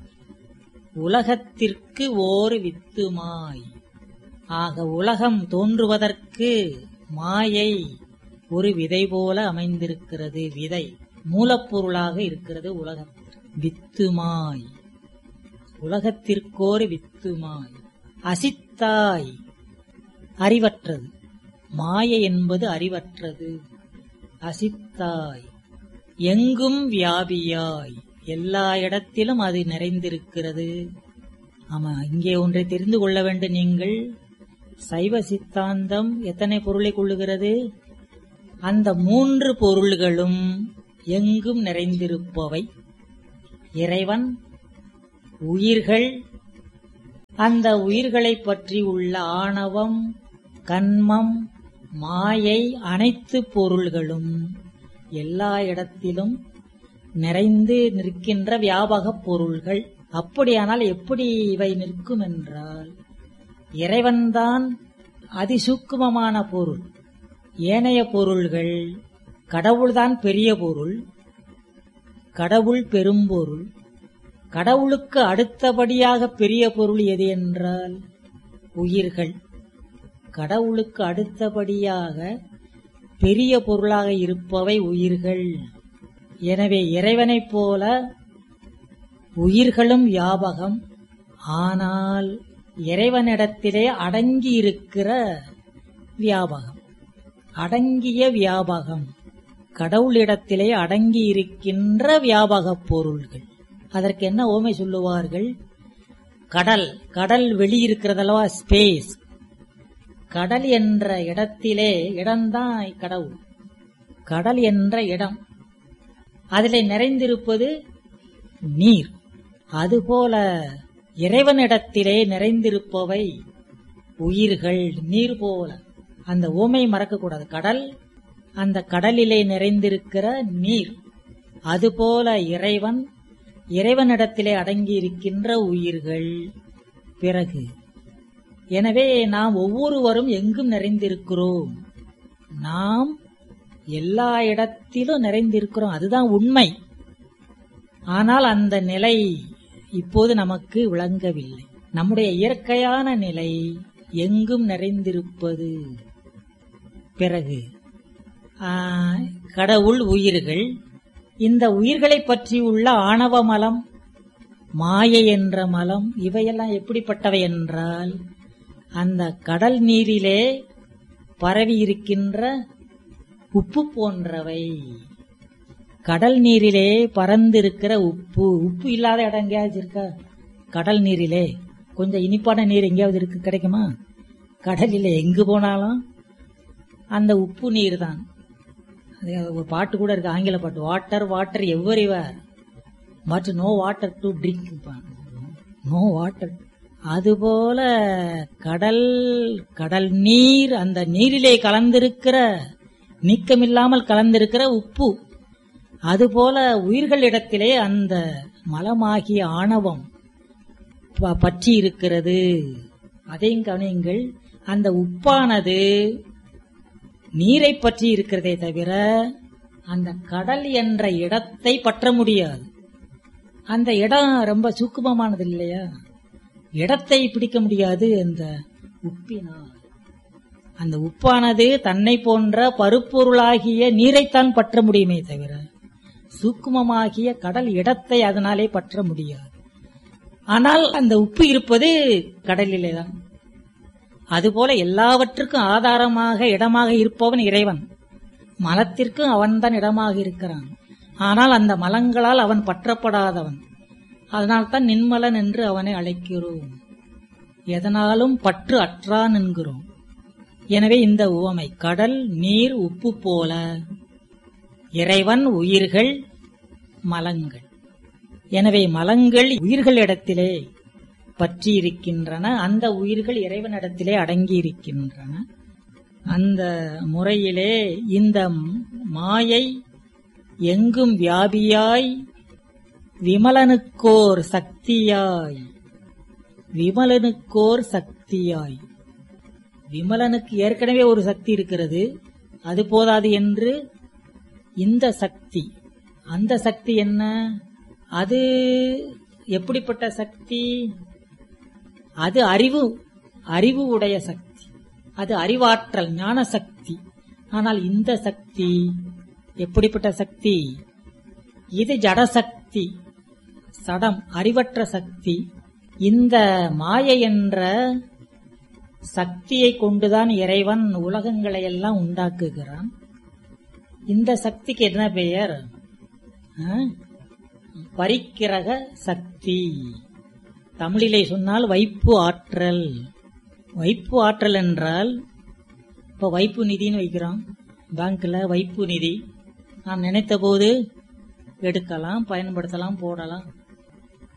உலகத்திற்கு ஓர் வித்துமாய் ஆக உலகம் தோன்றுவதற்கு மாயை ஒரு விதை போல அமைந்திருக்கிறது விதை மூலப்பொருளாக இருக்கிறது உலகம் வித்துமாய் உலகத்திற்கோர் வித்துமாய் அசித்தாய் அறிவற்றது மாயை என்பது அறிவற்றது அசித்தாய் எங்கும் வியாபியாய் எல்லா இடத்திலும் அது நிறைந்திருக்கிறது ஆமா இங்கே ஒன்றை தெரிந்து கொள்ள வேண்டும் நீங்கள் சைவ சித்தாந்தம் எத்தனை பொருளை கொள்ளுகிறது அந்த மூன்று பொருள்களும் எங்கும் நிறைந்திருப்பவை இறைவன் உயிர்கள் அந்த உயிர்களைப் பற்றி உள்ள ஆணவம் கண்மம் மாயை அனைத்து பொருள்களும் எல்லா இடத்திலும் நிறைந்து நிற்கின்ற வியாபகப் பொருள்கள் அப்படியானால் எப்படி இவை நிற்கும் என்றால் இறைவன்தான் அதிசூக்குமமான பொருள் ஏனைய பொருள்கள் கடவுள்தான் பெரிய பொருள் கடவுள் பெரும்பொருள் கடவுளுக்கு அடுத்தபடியாக பெரிய பொருள் எது என்றால் உயிர்கள் கடவுளுக்கு அடுத்தபடியாக பெரிய பொருளாக இருப்பவை உயிர்கள் எனவே இறைவனைப் போல உயிர்களும் வியாபகம் ஆனால் இறைவனிடத்திலே அடங்கி இருக்கிற வியாபகம் அடங்கிய வியாபகம் கடவுளிடத்திலே அடங்கி இருக்கின்ற வியாபகப் பொருள்கள் அதற்கு என்ன ஓமை சொல்லுவார்கள் கடல் கடல் வெளியிருக்கிறதல்லவா ஸ்பேஸ் கடல் என்ற இடத்திலே இடம்தான் கடவுள் கடல் என்ற இடம் அதிலே நிறைந்திருப்பது நீர் அதுபோல இறைவனிடத்திலே நிறைந்திருப்பவை உயிர்கள் நீர் போல அந்த ஓமை மறக்கக்கூடாது கடல் அந்த கடலிலே நிறைந்திருக்கிற நீர் அதுபோல இறைவன் இறைவனிடத்திலே அடங்கி இருக்கின்ற உயிர்கள் பிறகு எனவே நாம் ஒவ்வொருவரும் எங்கும் நிறைந்திருக்கிறோம் நாம் எல்லா இடத்திலும் நிறைந்திருக்கிறோம் அதுதான் உண்மை ஆனால் அந்த நிலை இப்போது நமக்கு விளங்கவில்லை நம்முடைய இயற்கையான நிலை எங்கும் நிறைந்திருப்பது பிறகு ஆ, கடவுள் உயிர்கள் இந்த உயிர்களைப் பற்றியுள்ள ஆணவ மலம் மாயை என்ற மலம் இவையெல்லாம் எப்படிப்பட்டவை என்றால் அந்த கடல் நீரிலே பரவி இருக்கின்ற உப்பு போன்றவை கடல் நீரிலே பறந்திருக்கிற உப்பு உப்பு இல்லாத இடம் எங்கேயாவது இருக்கா கடல் நீரிலே கொஞ்சம் இனிப்பான நீர் எங்கேயாவது இருக்கு கிடைக்குமா கடலிலே எங்கு போனாலும் அந்த உப்பு நீர் தான் அது ஒரு பாட்டு கூட இருக்கு ஆங்கில பாட்டு water water everywhere but no water to drink no water அதுபோல கடல் கடல் நீர் அந்த நீரிலே கலந்திருக்கிற நீக்கமில்லாமல் கலந்திருக்கிற உப்பு அதுபோல உயிர்களிடத்திலே அந்த மலமாகிய ஆணவம் ப- பற்றி இருக்கிறது அதையும் கவனியுங்கள் அந்த உப்பானது நீரை பற்றி இருக்கிறதே தவிர அந்த கடல் என்ற இடத்தை பற்ற முடியாது அந்த இடம் ரொம்ப சூக்குமமானது இல்லையா இடத்தை பிடிக்க முடியாது அந்த உப்பினால் அந்த உப்பானது தன்னை போன்ற பருப்பொருளாகிய நீரைத்தான் பற்ற முடியுமே தவிர சூக்குமமாகிய கடல் இடத்தை அதனாலே பற்ற முடியாது ஆனால் அந்த உப்பு இருப்பது கடலிலே தான் அதுபோல எல்லாவற்றுக்கும் ஆதாரமாக இடமாக இருப்பவன் இறைவன் மலத்திற்கும் அவன்தான் இடமாக இருக்கிறான் ஆனால் அந்த மலங்களால் அவன் பற்றப்படாதவன் அதனால்தான் நின்மலன் என்று அவனை அழைக்கிறோம் எதனாலும் பற்று அற்றான் என்கிறோம் எனவே இந்த உவமை கடல் நீர் உப்பு போல இறைவன் உயிர்கள் மலங்கள் எனவே மலங்கள் உயிர்களிடத்திலே பற்றி இருக்கின்றன அந்த உயிர்கள் இறைவனிடத்திலே அடங்கி இருக்கின்றன அந்த முறையிலே இந்த மாயை எங்கும் வியாபியாய் விமலனுக்கோர் சக்தியாய் விமலனுக்கோர் சக்தியாய் விமலனுக்கு ஏற்கனவே ஒரு சக்தி இருக்கிறது அது போதாது என்று இந்த சக்தி அந்த சக்தி என்ன அது எப்படிப்பட்ட சக்தி அது அறிவு அறிவு உடைய சக்தி அது அறிவாற்றல் ஞான சக்தி ஆனால் இந்த சக்தி எப்படிப்பட்ட சக்தி இது ஜடசக்தி சடம் அறிவற்ற சக்தி இந்த மாயை என்ற சக்தியை கொண்டுதான் இறைவன் உலகங்களை எல்லாம் உண்டாக்குகிறான் இந்த சக்திக்கு என்ன பெயர் ஆ? பரிக்கிரக சக்தி தமிழிலே சொன்னால் வைப்பு ஆற்றல் வைப்பு ஆற்றல் என்றால் இப்ப வைப்பு நிதின்னு வைக்கிறோம் பேங்க்ல வைப்பு நிதி நாம் நினைத்த போது எடுக்கலாம் பயன்படுத்தலாம் போடலாம்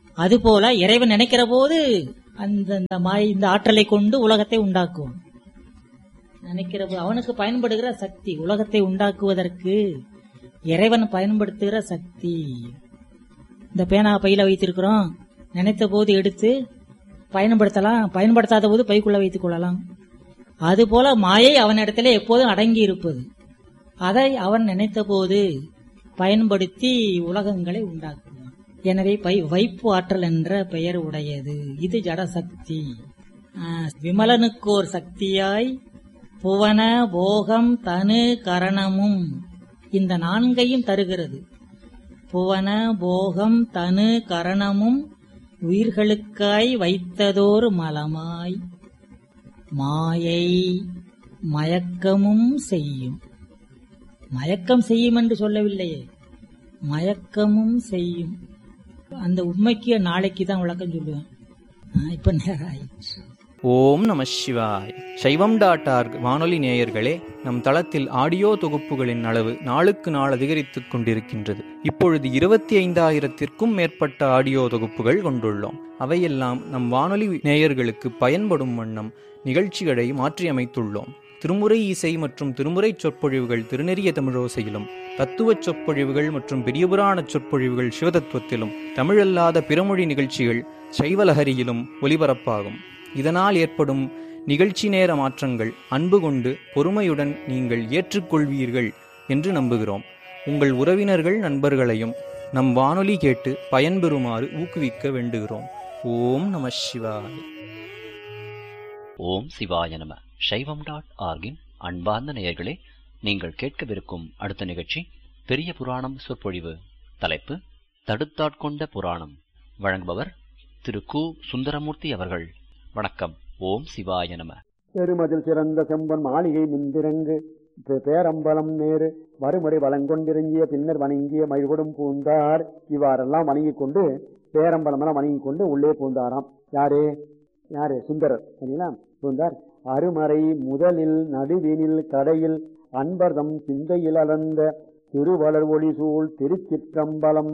அதுபோல இறைவன் நினைக்கிற போது அந்த இந்த மாய் இந்த ஆற்றலை கொண்டு உலகத்தை உண்டாக்குவான் நினைக்கிற போது அவனுக்கு பயன்படுகிற சக்தி உலகத்தை உண்டாக்குவதற்கு இறைவன் பயன்படுத்துகிற சக்தி இந்த பேனா பையில வைத்திருக்கிறோம் நினைத்த போது எடுத்து பயன்படுத்தலாம் பயன்படுத்தாத போது பைக்குள்ள வைத்துக் கொள்ளலாம் அதுபோல மாயை அவனிடத்திலே எப்போதும் அடங்கி இருப்பது அதை அவன் நினைத்த போது பயன்படுத்தி உலகங்களை உண்டாக்குவான் எனவே பை வைப்பு ஆற்றல் என்ற பெயர் உடையது இது ஜடசக்தி ஆஹ், விமலனுக்கோர் சக்தியாய் புவன போகம் தனு கரணமும் இந்த நான்கையும் தருகிறது புவன போகம் தனு கரணமும் உயிர்களுக்காய் வைத்ததோர் மலமாய் மாயை மயக்கமும் செய்யும் மயக்கம் செய்யும் என்று சொல்லவில்லையே மயக்கமும் செய்யும் அந்த உண்மைக்கு நாளைக்கு தான் விளக்கம் சொல்லுவேன் ஆ, இப்ப நேரம் ஆயிடுச்சு ஓம் நம சிவாய் சைவம் டாட் ஆர்க் வானொலி நேயர்களே நம் தளத்தில் ஆடியோ தொகுப்புகளின் அளவு நாளுக்கு நாள் அதிகரித்துக் கொண்டிருக்கின்றது இப்பொழுது இருபத்தி ஐந்தாயிரத்திற்கும் மேற்பட்ட ஆடியோ தொகுப்புகள் கொண்டுள்ளோம் அவையெல்லாம் நம் வானொலி நேயர்களுக்கு பயன்படும் வண்ணம் நிகழ்ச்சிகளை மாற்றியமைத்துள்ளோம் திருமுறை இசை மற்றும் திருமுறை சொற்பொழிவுகள் திருநெறிய தமிழோசையிலும் தத்துவச் சொற்பொழிவுகள் மற்றும் பெரியபுராண சொற்பொழிவுகள் சிவதத்துவத்திலும் தமிழல்லாத பிறமொழி நிகழ்ச்சிகள் சைவலஹரியிலும் ஒலிபரப்பாகும் இதனால் ஏற்படும் நிகழ்ச்சி நேர மாற்றங்கள் அன்பு கொண்டு பொறுமையுடன் நீங்கள் ஏற்றுக்கொள்வீர்கள் என்று நம்புகிறோம் உங்கள் உறவினர்கள் நண்பர்களையும் நம் வானொலி கேட்டு பயன்பெறுமாறு ஊக்குவிக்க வேண்டுகிறோம் ஓம் நம சிவாய ஓம் சிவாய நம சைவம் டாட் ஆர்கின் அன்பார்ந்த நேயர்களே நீங்கள் கேட்கவிருக்கும் அடுத்த நிகழ்ச்சி பெரிய புராணம் சொற்பொழிவு தலைப்பு தடுத்தாட்கொண்ட புராணம் வழங்குபவர் திரு கு சுந்தரமூர்த்தி அவர்கள் வணக்கம் ஓம் சிவாய நம பெருமதில் சிறந்த செம்பன் மாளிகை முன்பிறங்கு பே- பேரம்பலம் நேரு மறுமுறை வளங்கொண்டிறங்கிய பின்னர் வணங்கிய மழிகொடும் பூந்தார் இவ்வாறெல்லாம் வணங்கிக் கொண்டு பேரம்பலம் எல்லாம் வணங்கிக் கொண்டு உள்ளே பூந்தாராம் யாரு யாரு சுந்தரர் சரிங்களா பூந்தார் அருமறை முதலில் நடுவினில் கடையில் அன்பர்தம் சிந்தையில் அலர்ந்த திருவளர் ஒளி சூழ் திருச்சிற்றம்பலம்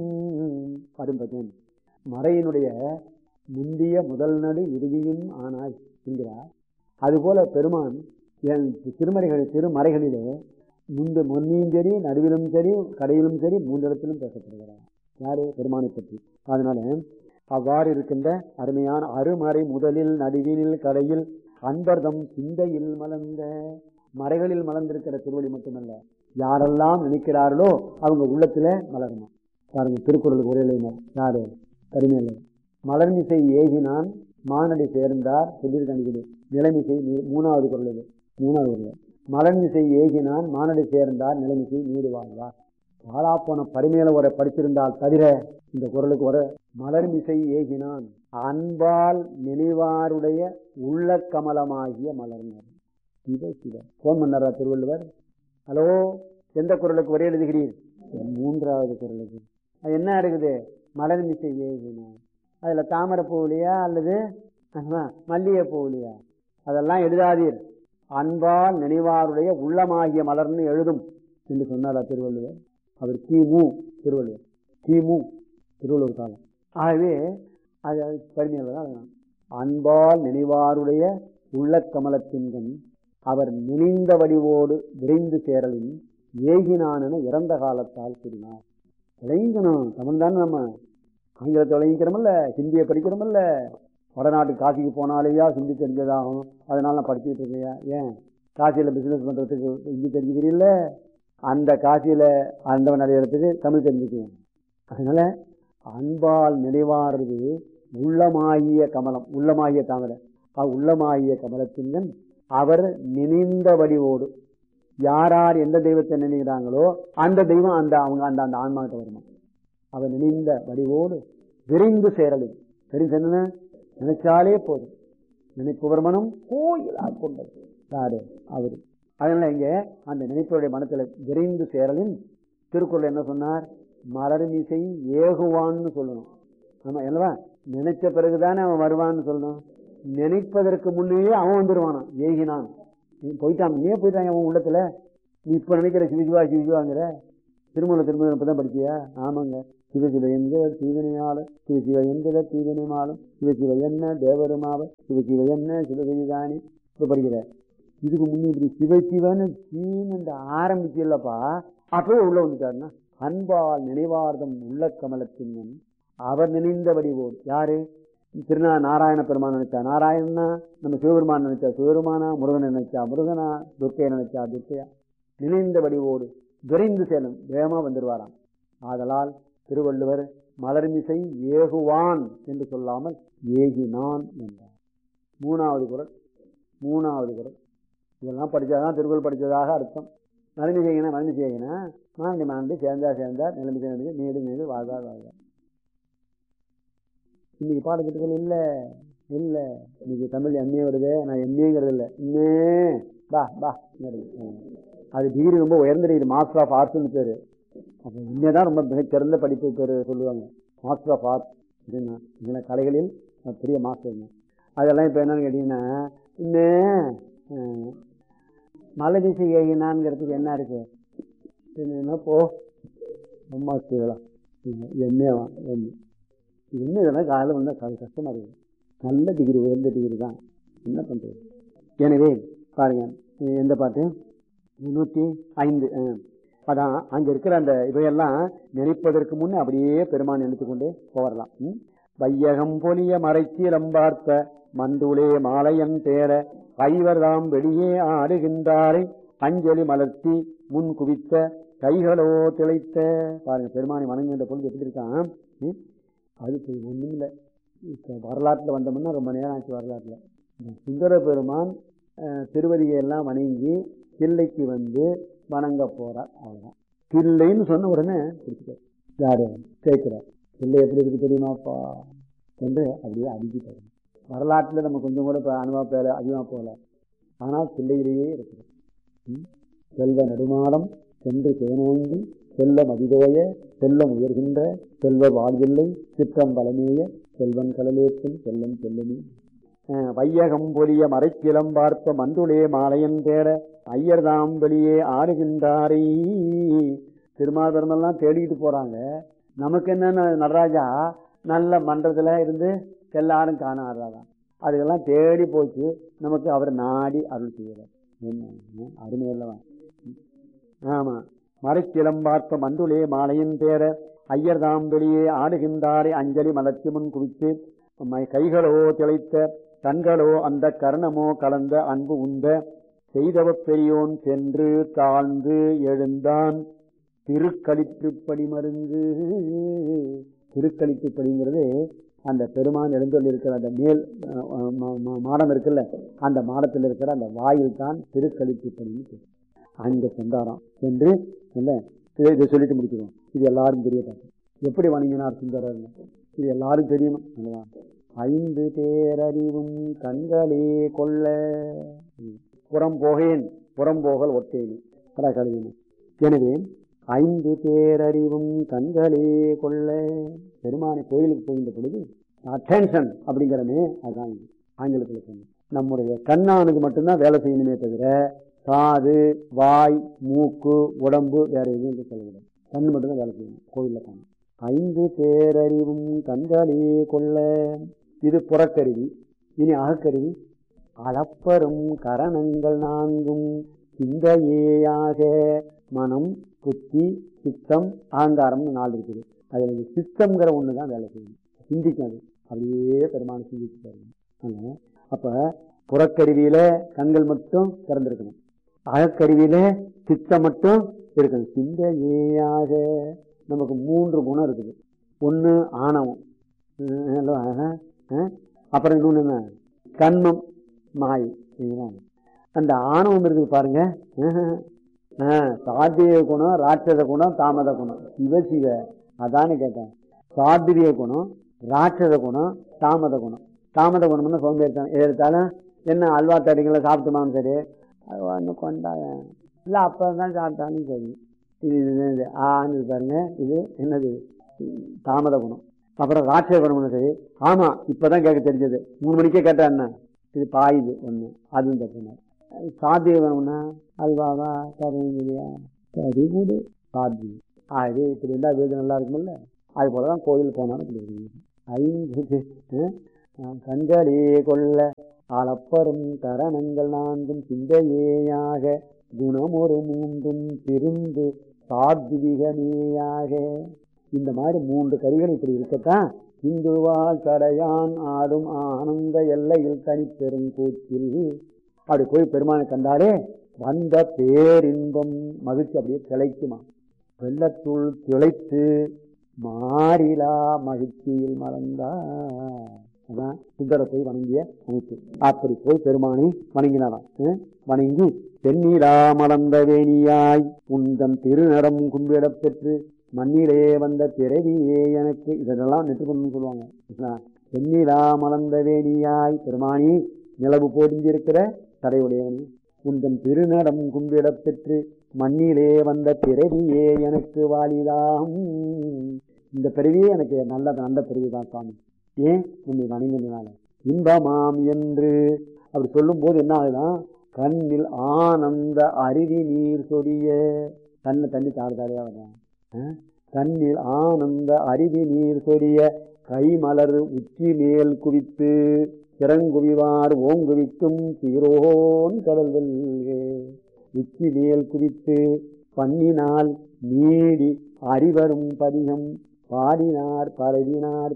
அரும்பதன் மறையினுடைய முந்திய முதல் நடு இறுதியும் ஆனாய் என்கிறார் அதுபோல பெருமான் என் திருமறைகள் திருமறைகளிலே முன்பு முன்னியும் சரி நடுவிலும் சரி கடையிலும் சரி மூன்றிடத்திலும் பேசப்படுகிறார் யாரு பெருமானை பற்றி அதனால அவ்வாறு இருக்கின்ற அருமையான அருமறை முதலில் நடுவினில் கடையில் அன்பர்தம் சிந்தையில் மலர்ந்த மறைகளில் மலர்ந்திருக்கிற திருவடி மட்டுமல்ல யாரெல்லாம் நினைக்கிறார்களோ அவங்க உள்ளத்துல மலருமா பாருங்க திருக்குறளுக்கு ஒரே இளைஞர் யாரு கருமையில்லை மலர்மிசை ஏகினான் மானடி சேர்ந்தார் சொல்லியிருக்காங்க நிலைமிசை நீ- மூணாவது குரல் இது மூணாவது குரல் மலர்மிசை ஏகினான் மானடி சேர்ந்தார் நிலைமிசை நீடு வாழ்வார் பாலாப்போன பரிமேல ஒரு படிச்சிருந்தால் தவிர இந்த குரலுக்கு ஒரு மலர்மிசை ஏகினான் அன்பால் நினைவாருடைய உள்ள கமலமாகிய மலர்னர் சிவ சிவ போன் பண்ணாரா திருவள்ளுவர் ஹலோ எந்த குரலுக்கு ஒரே எழுதுகிறீர் மூன்றாவது குரலுக்கு அது என்ன இருக்குது மலர்மிசை ஏகினான் அதுல தாமரை பூவிலையா அல்லது ஆமா, மல்லிகை பூவிலையா அதெல்லாம் எழுதாதீர் அன்பால் நினைவாருடைய உள்ளமாகிய மலர்னு எழுதும் என்று சொன்னாரா திருவள்ளுவர் அவர் கிமு திருவள்ளுவர் கிமு திருவள்ளுவர் காலம் ஆகவே அது பரிமையில் தான் எழுதலாம். அன்பால் நினைவாருடைய உள்ள கமலத்தின்கண் அவர் நினைந்த வடிவோடு விரைந்து சேரலின் ஏகினான இறந்த காலத்தால் கூறினார் விளைங்கணும் தமிழ் தானே நம்ம ஆங்கிலத்தை விளங்கிக்கிறோமல்ல ஹிந்தியை படிக்கிறோமல்ல வடநாட்டு காசிக்கு போனாலேயா ஹிந்தி தெரிஞ்சதாகும் அதனால நான் படிச்சுக்கிட்டு இருக்கையா ஏன் காசியில் பிசினஸ் பண்றதுக்கு ஹிந்தி தெரிஞ்சுக்கிறீல்ல அந்த காசியில ஆண்டவன் அடையிறதுக்கு தமிழ் தெரிஞ்சுக்குவேன் அதனால அன்பால் நினைவாறுது உள்ளமாகிய கமலம் உள்ளமாகிய தாமரை அஹ் உள்ளமாகிய கமலத்தின் அவர் நினைந்த வடிவோடு யார் யார் எந்த தெய்வத்தை நினைக்கிறாங்களோ அந்த தெய்வம் அந்த அவங்க அந்த அந்த ஆன்மாட்ட வருமா அவர் நினைந்த வடிவோடு விரைந்து சேரலும் விரைந்து என்ன நினைச்சாலே போதும் நினைப்பவர் மனம் கோயிலா கொண்டது யாரு அவரு அதனால இங்க அந்த நினைப்பவருடைய மனத்துல விரைந்து சேரலின் திருக்குறள் என்ன சொன்னார் மலர்மிசை ஏகுவான்னு சொல்லணும் ஆமா அல்லவா நினைச்ச பிறகுதானே அவன் வருவான்னு சொல்லணும் நினைப்பதற்கு முன்னேயே அவன் வந்துருவானான் ஏகினான் நீ போயிட்டான் ஏன் போயிட்டான் அவன் உள்ளத்துல நீ இப்ப நினைக்கிற சிவிஜுவா சிவிஜுவாங்கிற திருமண திருமணம் இப்பதான் படிச்சியா ஆமாங்க சிவ சிவ என்கிற தீவினையாளர் சிவ சிவ என்கிற தீவினைமாலும் சிவ சிவ என்ன தேவருமாவர் சிவ சிவ என்ன சிவகிரிதானி இப்ப படிக்கிற இதுக்கு முன்னே இப்படி சிவ சிவன்னு சீன்னு ஆரம்பிச்சு இல்லப்பா அப்பவே உள்ள வந்துட்டாருன்னா அன்பால் நினைவார்த்தம் உள்ள கமலத்தின் முன் அவர் நினைந்தபடி போல் யாரு திருநா நாராயண பெருமான் நினைச்சா நாராயணனா நம்ம சிவபெருமான் நினைச்சா சிவபெருமானா முருகன் நினைச்சா முருகனா துர்க்கையை நினைச்சா துர்க்கையா நினைந்தபடி ஓடு விரைந்து செல்லும் வேகமா வந்துடுவாராம் ஆதலால் திருவள்ளுவர் மலர்மிசை ஏகுவான் என்று சொல்லாமல் ஏகினான் என்றார் மூணாவது குரல் மூணாவது குரல் இதெல்லாம் படிச்சாதான் திருக்குறள் படித்ததாக அர்த்தம் மருந்து செய்யணும் மருந்து செய்யணும் மாண்டி மாண்டி சேர்ந்தா சேர்ந்தார் நிலைமை சேர்ந்து நீடு நீடு வாழ்வா வாழ்வா இன்னைக்கு பாடத்திட்டங்கள் இல்லை இல்லை இன்னைக்கு தமிழ் எம்ஏ வருது நான் எம்ஏங்கிறது இல்லை இன்னே பா பா அது டிகிரி ரொம்ப உயர்ந்த டிகிரி மாஸ்டர் ஆஃப் ஆர்ட்ஸ்னு பேர் அப்போ இன்னே தான் ரொம்ப மிகச்சிறந்த படிப்பு பேர் சொல்லுவாங்க மாஸ்டர் ஆஃப் ஆர்ட்ஸ் அப்படின்னா இதில் கலைகளில் பெரிய மாஸ்டர் அதெல்லாம் இப்போ என்னன்னு கேட்டிங்கன்னா இன்னும் மலை திசை ஏகினான்ங்கிறதுக்கு என்ன இருக்கு என்ன போ அம்மா செய்யலாம் என்னவா என்ன என்ன இதெல்லாம் காலையில் வந்து அது கஷ்டமா இருக்குது நல்ல டிகிரி உயர்ந்த டிகிரி தான் என்ன பண்ணுறது எனவே பாருங்க எந்த பாட்டு நூற்றி ஐந்து அதான் அங்கே இருக்கிற அந்த இவையெல்லாம் நினைப்பதற்கு முன்னே அப்படியே பெருமான் நினைத்துக்கொண்டே போகலாம் வையகம் பொலிய மறைச்சீலம் பார்த்த மண்டுளே மாலையன் தேர ஐவர்தாம் வெளியே ஆடுகின்றாரை அஞ்சலி மலர்த்தி முன் குவித்த கைகளோ திளைத்த பாருங்க பெருமானை வணங்குகின்ற பொழுது எப்படி இருக்கான் அது ஒன்றும் இல்லை இப்போ வரலாற்றில் வந்தோம்னா ரொம்ப நேரம் ஆச்சு வரலாற்றில் சுந்தர பெருமான் திருவதியெல்லாம் வணங்கி கிள்ளைக்கு வந்து வணங்க போறார் அவ்வளோதான் கிள்ளைன்னு சொன்ன உடனே பிடிச்சிட்டார் யாரு கேட்கிறார் கிள்ளை எப்படி இருக்கு தெரியுமாப்பா என்று அப்படியே அடிக்கிட்டாரு வரலாற்றில் நம்ம கொஞ்சம் கூட இப்போ அனுபவ பேர அதிகமாக போகல ஆனால் பிள்ளையிலேயே இருக்கிறது செல்வ நெடுமாடம் சென்று தேனோங்கி செல்ல மதிதோய செல்லம் உயர்கின்ற செல்வ வாழ்வில்லை சிற்றம் பலமேய செல்வன் கடலேற்றும் செல்லம் செல்லமே வையகம் பொலிய மறைக்கிளம் பார்ப்ப மந்துளே மாலையன் தேட ஐயர்தாம் வெளியே ஆடுகின்றாரே திருமால் பெருமெல்லாம் தேடிக்கிட்டு போறாங்க நமக்கு என்னென்ன நடராஜா நல்ல மன்றத்தில் இருந்து எல்லாரும் காண ஆடுறாராம் அதுக்கெல்லாம் தேடி போச்சு நமக்கு அவர் நாடி அருள் செய்கிறார் என்ன அருமையல்லவா ஆமா மறைக்கிளம் பார்த்த மண்டுளே மாலையின் தேர ஐயர் தாம் வெளியே ஆடுகின்றாரே அஞ்சலி மலர்ச்சி முன் குவித்து கைகளோ திளைத்த கண்களோ அந்த கர்ணமோ கலந்த அன்பு உந்த செய்தவ பெரியோன் சென்று தாழ்ந்து எழுந்தான் திருக்களிப்புப்படி மருந்து திருக்களிப்புப்படிங்கிறது அந்த பெருமான் எழுந்தொள்ளி இருக்கிற அந்த மேல் மாடம் இருக்குல்ல அந்த மாடத்தில் இருக்கிற அந்த வாயில் தான் திருக்களிப்புப்படின்னு அங்க சென்றாராம் சென்று இல்ல இதை இதை சொல்லிட்டு முடிச்சுக்கோம் இது எல்லாரும் தெரிய பார்த்து எப்படி வணங்கினார் சுந்தரர் இது எல்லாரும் தெரியணும் அல்லவா ஐந்து பேரறிவும் கண்களே கொள்ள புறம் போகேன் புறம் போகல் ஒட்டேனி கழுவினேன் எனவே ஐந்து பேரறிவும் கண்களே கொள்ள பெருமானை கோயிலுக்கு போகின்ற பொழுது அட்டென்ஷன் அப்படிங்கிறமே அதுதான் ஆங்கிலத்தில் சொன்னேன் நம்முடைய கண்ணானது மட்டும்தான் வேலை செய்யணுமே தவிர காது வாய் மூக்கு உடம்பு வேற எதுவும் சொல்லக்கூடாது கண் மட்டும்தான் வேலை செய்யணும் கோயிலில் காணும் ஐந்து பேரறிவும் கண்களே கொள்ள இது புறக்கருவி இனி அகக்கருவி அளப்பரும் கரணங்கள் நான்கும் சிந்தையேயாக மனம் புத்தி சித்தம் அகங்காரம்னு நாலு இருக்குது அதில் சித்தம்ங்கிற ஒன்று தான் வேலை செய்யணும் சிந்திக்காது அப்படியே பெருமான சிந்திச்சு பாருங்க அப்போ புறக்கருவியில கண்கள் மட்டும் திறந்திருக்கணும் அகக்கருவியில சித்தம் மட்டும் இருக்கணும் சிந்தையாக நமக்கு மூன்று குணம் இருக்குது ஒன்று ஆணவம் அப்புறம் இன்னொன்று என்ன கண்மம் மாய் அந்த ஆணவம் இருக்குது பாருங்க சாத்திரிய குணம் ராட்சத குணம் தாமத குணம் சிவ சிவ அதானே கேட்டேன் சாத்திரிய குணம் ராட்சத குணம் தாமத குணம் தாமத குணம்னு சோம்பேறித்தான் எது எடுத்தாலும் என்ன அல்வா தரீங்களா சாப்பிட்டுமான்னு சரி அது ஒன்று கொண்டாங்க இல்லை அப்போ தான் சாப்பிட்டாலும் சரி இது இது ஆன்னு பாருங்க இது என்னது தாமத குணம் அப்புறம் ராட்சத குணம்னு சரி ஆமாம் இப்போ தான் கேட்க தெரிஞ்சது மூணு மணிக்கே கேட்டா என்ன இது பாயுது ஒன்று அதுவும் தப்புனார் சாத்திய குணம்னா அல்வாவா தருவீங்க சரி கூடு சாத்தியம் ஆகவே இப்படி இருந்தால் வீடு நல்லா இருக்குமில்ல அது போலதான் கோயில் போனாலும் இப்படி இருக்குது. ஐந்து அஹ், கண்களே கொள்ள அளப்பரும் தரணங்கள் நான்கும் சிந்தையேயாக குணமொரு மூன்றும் திருந்து சாத்விகமேயாக இந்த மாதிரி மூன்று கரிகள் இப்படி இருக்கத்தான் இந்துவால் கடையான் ஆடும் ஆனந்த எல்லையில் தனிப்பெரும் கூச்சில் அப்படி போய் பெருமானை கண்டாலே வந்த பேரின்பம் மகிழ்ச்சி அப்படியே திளைக்குமா வெள்ளத்துள் திளைத்து மாறிலா மகிழ்ச்சியில் மறந்தார் அதான் சுந்தர போய் வணங்கிய அமைப்பு அப்படி போய் பெருமானை வணங்கினாராம் அஹ் வணங்கி தென்னீரா மலர்ந்த வேணியாய் உந்தன் திருநடம் கும்பிடப் பெற்று மண்ணிலே வந்த பிறவியே எனக்கு இதெல்லாம் நெற்று பண்ணு சொல்லுவாங்க சரிங்களா? தென்னீரா மலர்ந்த வேணியாய் பெருமானி நிலவு போடிஞ்சிருக்கிற தடையுடையவனி உந்தன் திருநடம் கும்பிடப் பெற்று மண்ணிலே வந்த பிறவியே எனக்கு வாலிதாம் இந்த பிறவியே எனக்கு நல்ல நல்ல பிறவிதான் சுவாமி ஏன் உன்னை வணங்கினால இன்பமாம் என்று அப்படி சொல்லும் போது என்ன ஆகுதான் கண்ணில் ஆனந்த அருவி நீர் சொரிய கண்ணு தண்ணி தாறு தாரையா வரும் கண்ணில் ஆனந்த அருவி நீர் சொரிய கைமலர் உச்சி மேல் குவித்து திறங்குவிவார் ஓங்குவிக்கும் சீரோன் கடல் வெல்கே உச்சி மேல் குவித்து பண்ணினால் நீடி அறிவரும் பதிகம் பாடினார் பரவினார்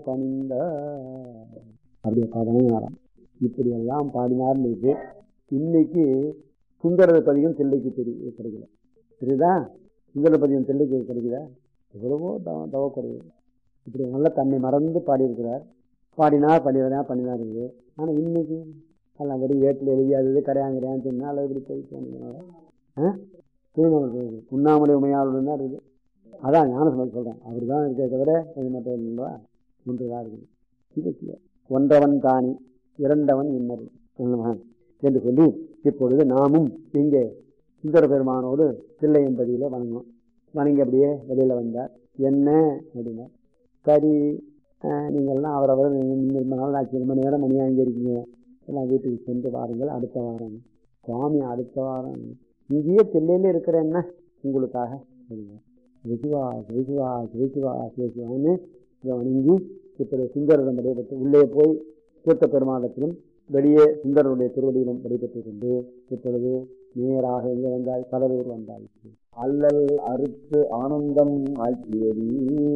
பணிந்தார் அப்படியே பதினாறாம் இப்படி எல்லாம் பாடினார் இருக்கு இன்னைக்கு சுந்தர பதிகம் தில்லைக்கு தெரிய கிடைக்கல சரிதா சுந்தர பதிகம் தில்லைக்கு கிடைக்குதா எவ்வளவோ தவ தவக்குறைவு இப்படி நல்லா தன்னை மறந்து பாடியிருக்கிறார் பாடினார் பண்ணினார் பண்ணினார் இருக்குது ஆனால் இன்னைக்கு எல்லாம் வெறும் ஏட்டில் எழுதியாதது கரையாங்கிறான்னு சொன்னால் இப்படி போய் சொன்னதுனால ஆ திருநெல்வேலி இருக்குது உண்ணாமலை உமையாளுடன் தான் இருக்குது அதான் ஞான சம்பந்தம் சொல்கிறேன் அவர் தான் இருக்கே தவிர இது மட்டும் இல்லைங்களா ஒன்று தான் இருக்குது இது இல்லை. ஒன்றவன் தானி இரண்டவன் இன்னொரு சொல்லுவான் என்று சொல்லி இப்பொழுது நாமும் இங்கே சுந்தர பெருமானோடு தில்லையம்பதியில் வணங்கினோம் வணங்கி அப்படியே வெளியில் வந்தார் என்ன அப்படின்னா சரி அஹ், நீங்கள்லாம் அவரவர் ரொம்ப நாள் ஆச்சு ரொம்ப நேரம் மணி அங்கே இருக்கீங்க எல்லாம் வீட்டுக்கு சென்று வாருங்கள் அடுத்த வாரம் சுவாமி அடுத்த வாரம் இங்கேயே தில்லையில இருக்கிற என்ன உங்களுக்காக அப்படிங்க விசுவா விசுவா விசுவா விசுவான்னு இதை வணங்கி இப்படி சுந்தரதம் விடைபெற்று உள்ளே போய் தீர்த்த பெருமாளத்திலும் வெளியே சுந்தரனுடைய திருவடியிலும் விடைபெற்றுக் கொண்டு இப்பொழுது நேராக எங்கே வந்தாய் கடலூர் வந்தாய் அல்லல் அறுத்து ஆனந்தம் ஆக்கியது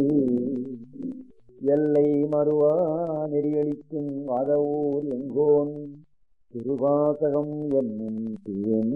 எல்லை மறுவா நெறியளிக்கும் வாதவூர் எங்கோன் திருவாசகம் என்னும் தேன்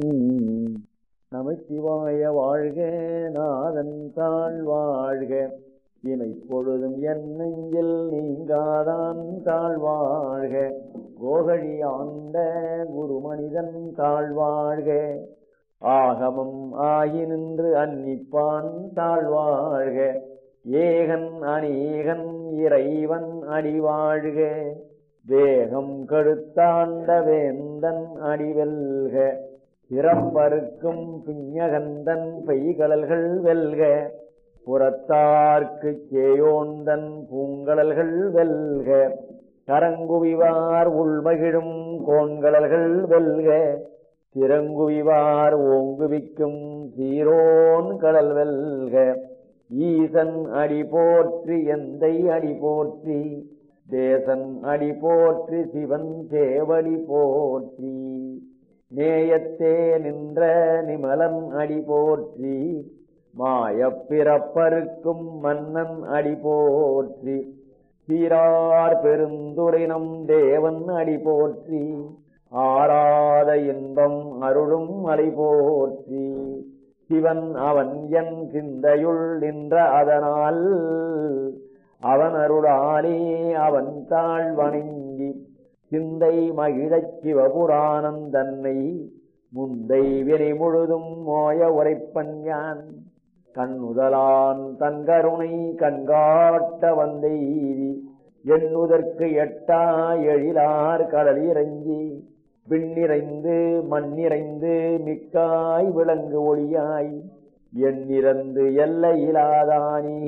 நமச்சிவாய வாழ்க நாதன் தாழ் வாழ்க இமை பொழுதும் என் நெஞ்சில் நீங்காதான் தாழ் வாழ்க கோகழி ஆண்ட குரு மனிதன் தாழ் வாழ்க ஆகமம் ஆகி நின்று அன்னிப்பான் தாழ் வாழ்க ஏகன் அநேகன் இறைவன் அடி வாழ்க வேகம் கடுத்தாண்ட வேந்தன் அடிவெல்க பிறப்பருக்கும் பிஞகந்தன் பெய்கடல்கள் வெல்க புறத்தார்க்குச் சேயோந்தன் பூங்கடல்கள் வெல்க கரங்குவிவார் உள்மகிழும் கோண்கடல்கள் வெல்க திறங்குவிவார் ஓங்குவிக்கும் சீரோன் கடல் வெல்க ஈசன் அடி போற்றி எந்தை அடி போற்றி தேசன் அடி போற்றி சிவன் சேவடி போற்றி நேயத்தே நின்ற நிமலன் அடி போற்றி மாயப் பிறப்பருக்கும் மன்னன் அடி போற்றி சீரார் பெருந்துரைனம் தேவன் அடி போற்றி ஆராத இன்பம் அருளும் அலை போற்றி சிவன் அவன் என் சிந்தையுள் நின்ற அதனால் அவன் அருளாலே அவன் தாழ் வணங்கி சிந்தை மகிழச் சிவபுராணம் தன்னை முந்தை வினை முழுதும் மோய உரைப்பன் யான் கண்ணுதலான் தன் கருணை கண்காட்ட வந்தெய்தி எண்ணுதற்கு எட்டா எழிலார் கடல் இறங்கி விண்ணிறைந்து மண்ணிறைந்து மிக்காய் விளங்கு ஒளியாய் எண்ணிறந்து எல்லையிலாதானே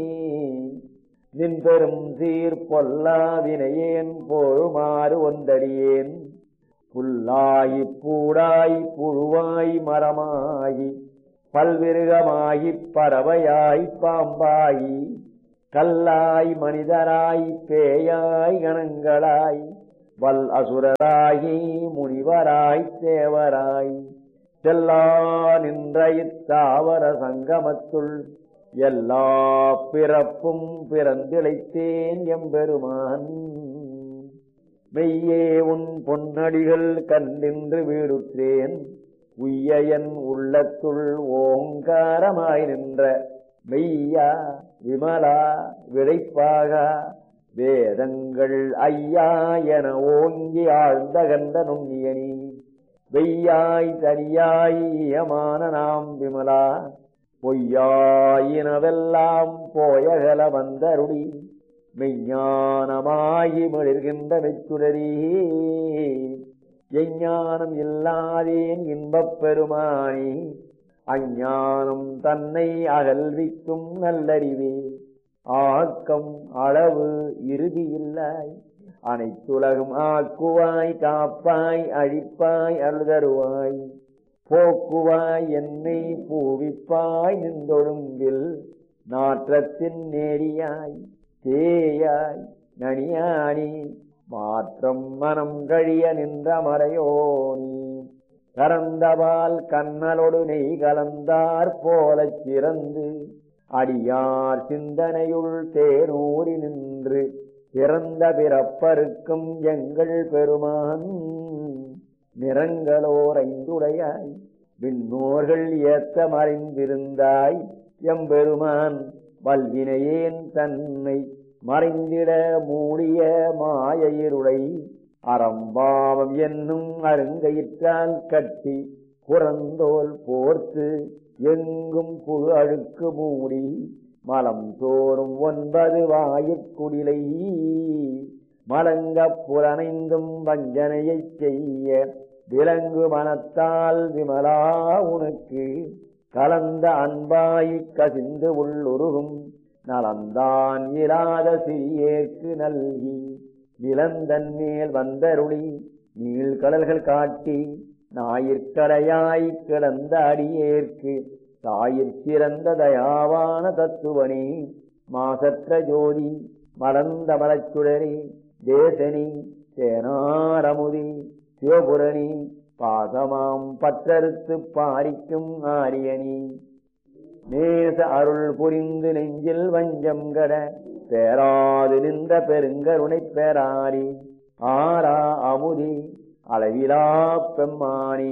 நின் பெரும் சீர் பொல்லா வினையேன் போழுமாறு ஒன்றடியேன் புல்லாயி பூடாய் புழுவாய் மரமாயி பல்விருகமாகி பறவையாய் பாம்பாயி கல்லாய் மனிதராய் பேயாய் கணங்களாய் வல் அசுரராகி முனிவராய் தேவராய் செல்லா நின்ற இத்தாவர சங்கமத்துள் எல்லா பிறப்பும் பிறந்திழைத்தேன் எம்பெருமான் மெய்யே உன் பொன்னடிகள் கண்டின்று வீடுற்றேன் உய்ய என் உள்ளத்துள் ஓங்காரமாய் நின்ற மெய்யா விமலா விடைப்பாக வேதங்கள் ஐயா என ஓங்கி ஆழ்ந்த கண்ட நுண்ணியனி வெய்யாய் தனியாய் யமான நாம் விமலா பொய்யாயினவெல்லாம் போயகல வந்தருடி மெய்ஞானமாகி மிளிர்கின்ற மெச்சுடரே எஞ்ஞானம் இல்லாதேன் இன்பப் பெருமானி அஞ்ஞானம் தன்னை அகல்விக்கும் நல்லறிவே ஆக்கம் அளவு இறுதியில்லாய் அனைத்துலகும் ஆக்குவாய் காப்பாய் அழிப்பாய் அழுதருவாய் போக்குவாய் என்னை பூவிப்பாய் நின்றொழுங்கில் நாற்றத்தின் நேரியாய் தேயாய் நனியானி மாற்றம் மனம் கழிய நின்ற மறையோனி கறந்தவால் கண்ணலொடு நெய் கலந்தார் போலச் சிறந்து அடியார் சிந்தனையுள் தேனூறி நின்று பிறந்த பிறப்பருக்கும் எங்கள் பெருமான் நிறங்களோர் ஐந்துடையாய் விண்ணோர்கள் ஏத்த மறைந்திருந்தாய் எம்பெருமான் வல்வினையேன் தன்னை மறைந்திட மூடிய மாயயிருளை அறம்பாவம் என்னும் அருங்கயிற்றால் கட்டி புறந்தோல் போர்த்து எங்கும் புழு அழுக்கு மூடி மலம் தோறும் ஒன்பது வாயிற்குடிலை மலங்கப் புலனைந்தும் வஞ்சனையைச் செய்ய விலங்கு மனத்தால் விமலா உனக்கு கலந்த அன்பாயிக் கசிந்து உள்ளுருகும் நலந்தான் இராத சிறியேற்கு நல்கி நிலந்தன் மேல் வந்தருளி நீள்கடல்கள் காட்டி ஞாயிற்கரையாய் கிடந்த அடியேற்கு தாயிற் சிறந்த தயாவான தத்துவனே மாசற்ற ஜோதி மலர்ந்த மலச்சுடரே தேசனி தேனாரமுதி சிவபுரணி பாசமாம் பற்றறுத்து பாரிக்கும் ஆரியனி நேச அருள் புரிந்து நெஞ்சில் வஞ்சம் கட பேராது நின்ற பெருங்கருணை பேராரி ஆரா அமுதி அளவிலா பெம்மானி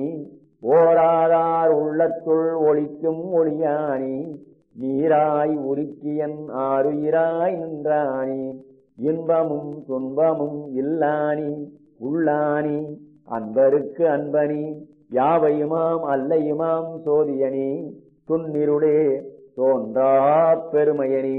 ஓராதார் உள்ளத்துள் ஒளிக்கும் ஒளியானி நீராய் உருக்கியன் ஆறுயிராய் நின்றானி இன்பமும் துன்பமும் இல்லானி உள்ளானி அன்பருக்கு அன்பனி யாவையுமாம் அல்லையுமாம் சோதியனி துன்னிருளே தோன்றா பெருமையனி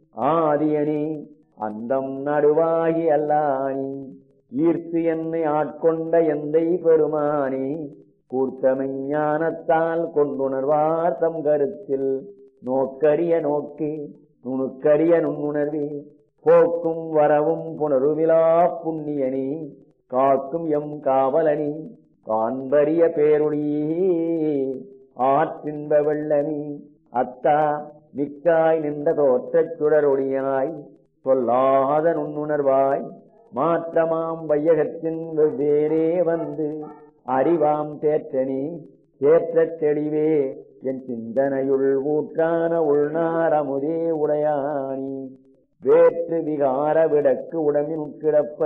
ஆதியனி அந்தம் நடுவாகி அல்லானி ஈர்த்து என்னை ஆட்கொண்ட எந்தை பெருமானி கூர்த்தமை ஞானத்தால் கொண்டுணர்வார் தம் கருத்தில் நோக்கரிய நோக்கி நுணுக்கரிய நுண்ணுணர்வி போக்கும் வரவும் புனருவிழா புண்ணியனி காக்கும் எம் காவலனி காண்பரிய பேருளியே ஆற்றின்ப வெள்ளனி அத்தா மிக்காய் நின்ற தோற்றச் சுடரொளியாய் சொல்லாத நுண்ணுணர்வாய் மாற்றமாம் வையகத்தின் வெவ்வேறே வந்து அறிவாம் தேற்றனி தேற்றத் தெளிவே என் சிந்தனையுள் ஊற்றான உள்நாரமுதே உடையானி வேற்று விகார விடக்கு உடம்பின் கிடப்ப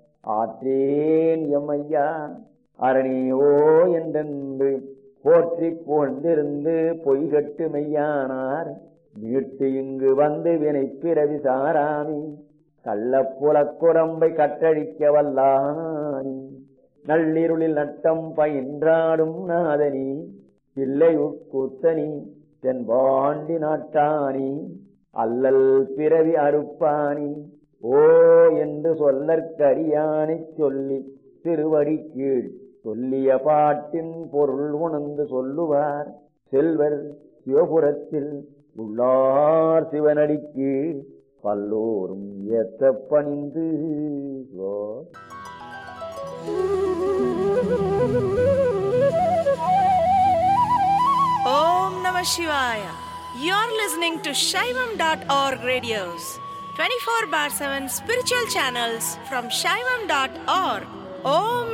ஆற்றேன் எம்மையா அரணியோ என்றென்று போற்றி புகழ்ந்திருந்து பொய்கட்டு மெய்யானார் மீட்டு இங்கு வந்து வினை பிறவி சாராமி கள்ளப்புலக் குரம்பை கட்டழிக்க வல்லானி நள்ளிருளில் நட்டம் பயின்றாடும் நாதனி பிள்ளை உட்கூத்தனி தென்பாண்டி நாட்டானி அல்லல் பிறவி அறுப்பானி ஓ என்று சொல்லற்கரியானைச் சொல்லி திருவடி கீழ் சொல்லிய பாட்டின் பொருள் உணர்ந்து சொல்லுவார் செல்வர் சிவபுரத்தில் உள்ளார் சிவனடிக்கு பல்லோரும் ஏத்த பணிந்து Siva. Om Namah Shivaya. You're listening to Shaivam.org radios, 24 bar 7 spiritual channels from Shaivam.org. Om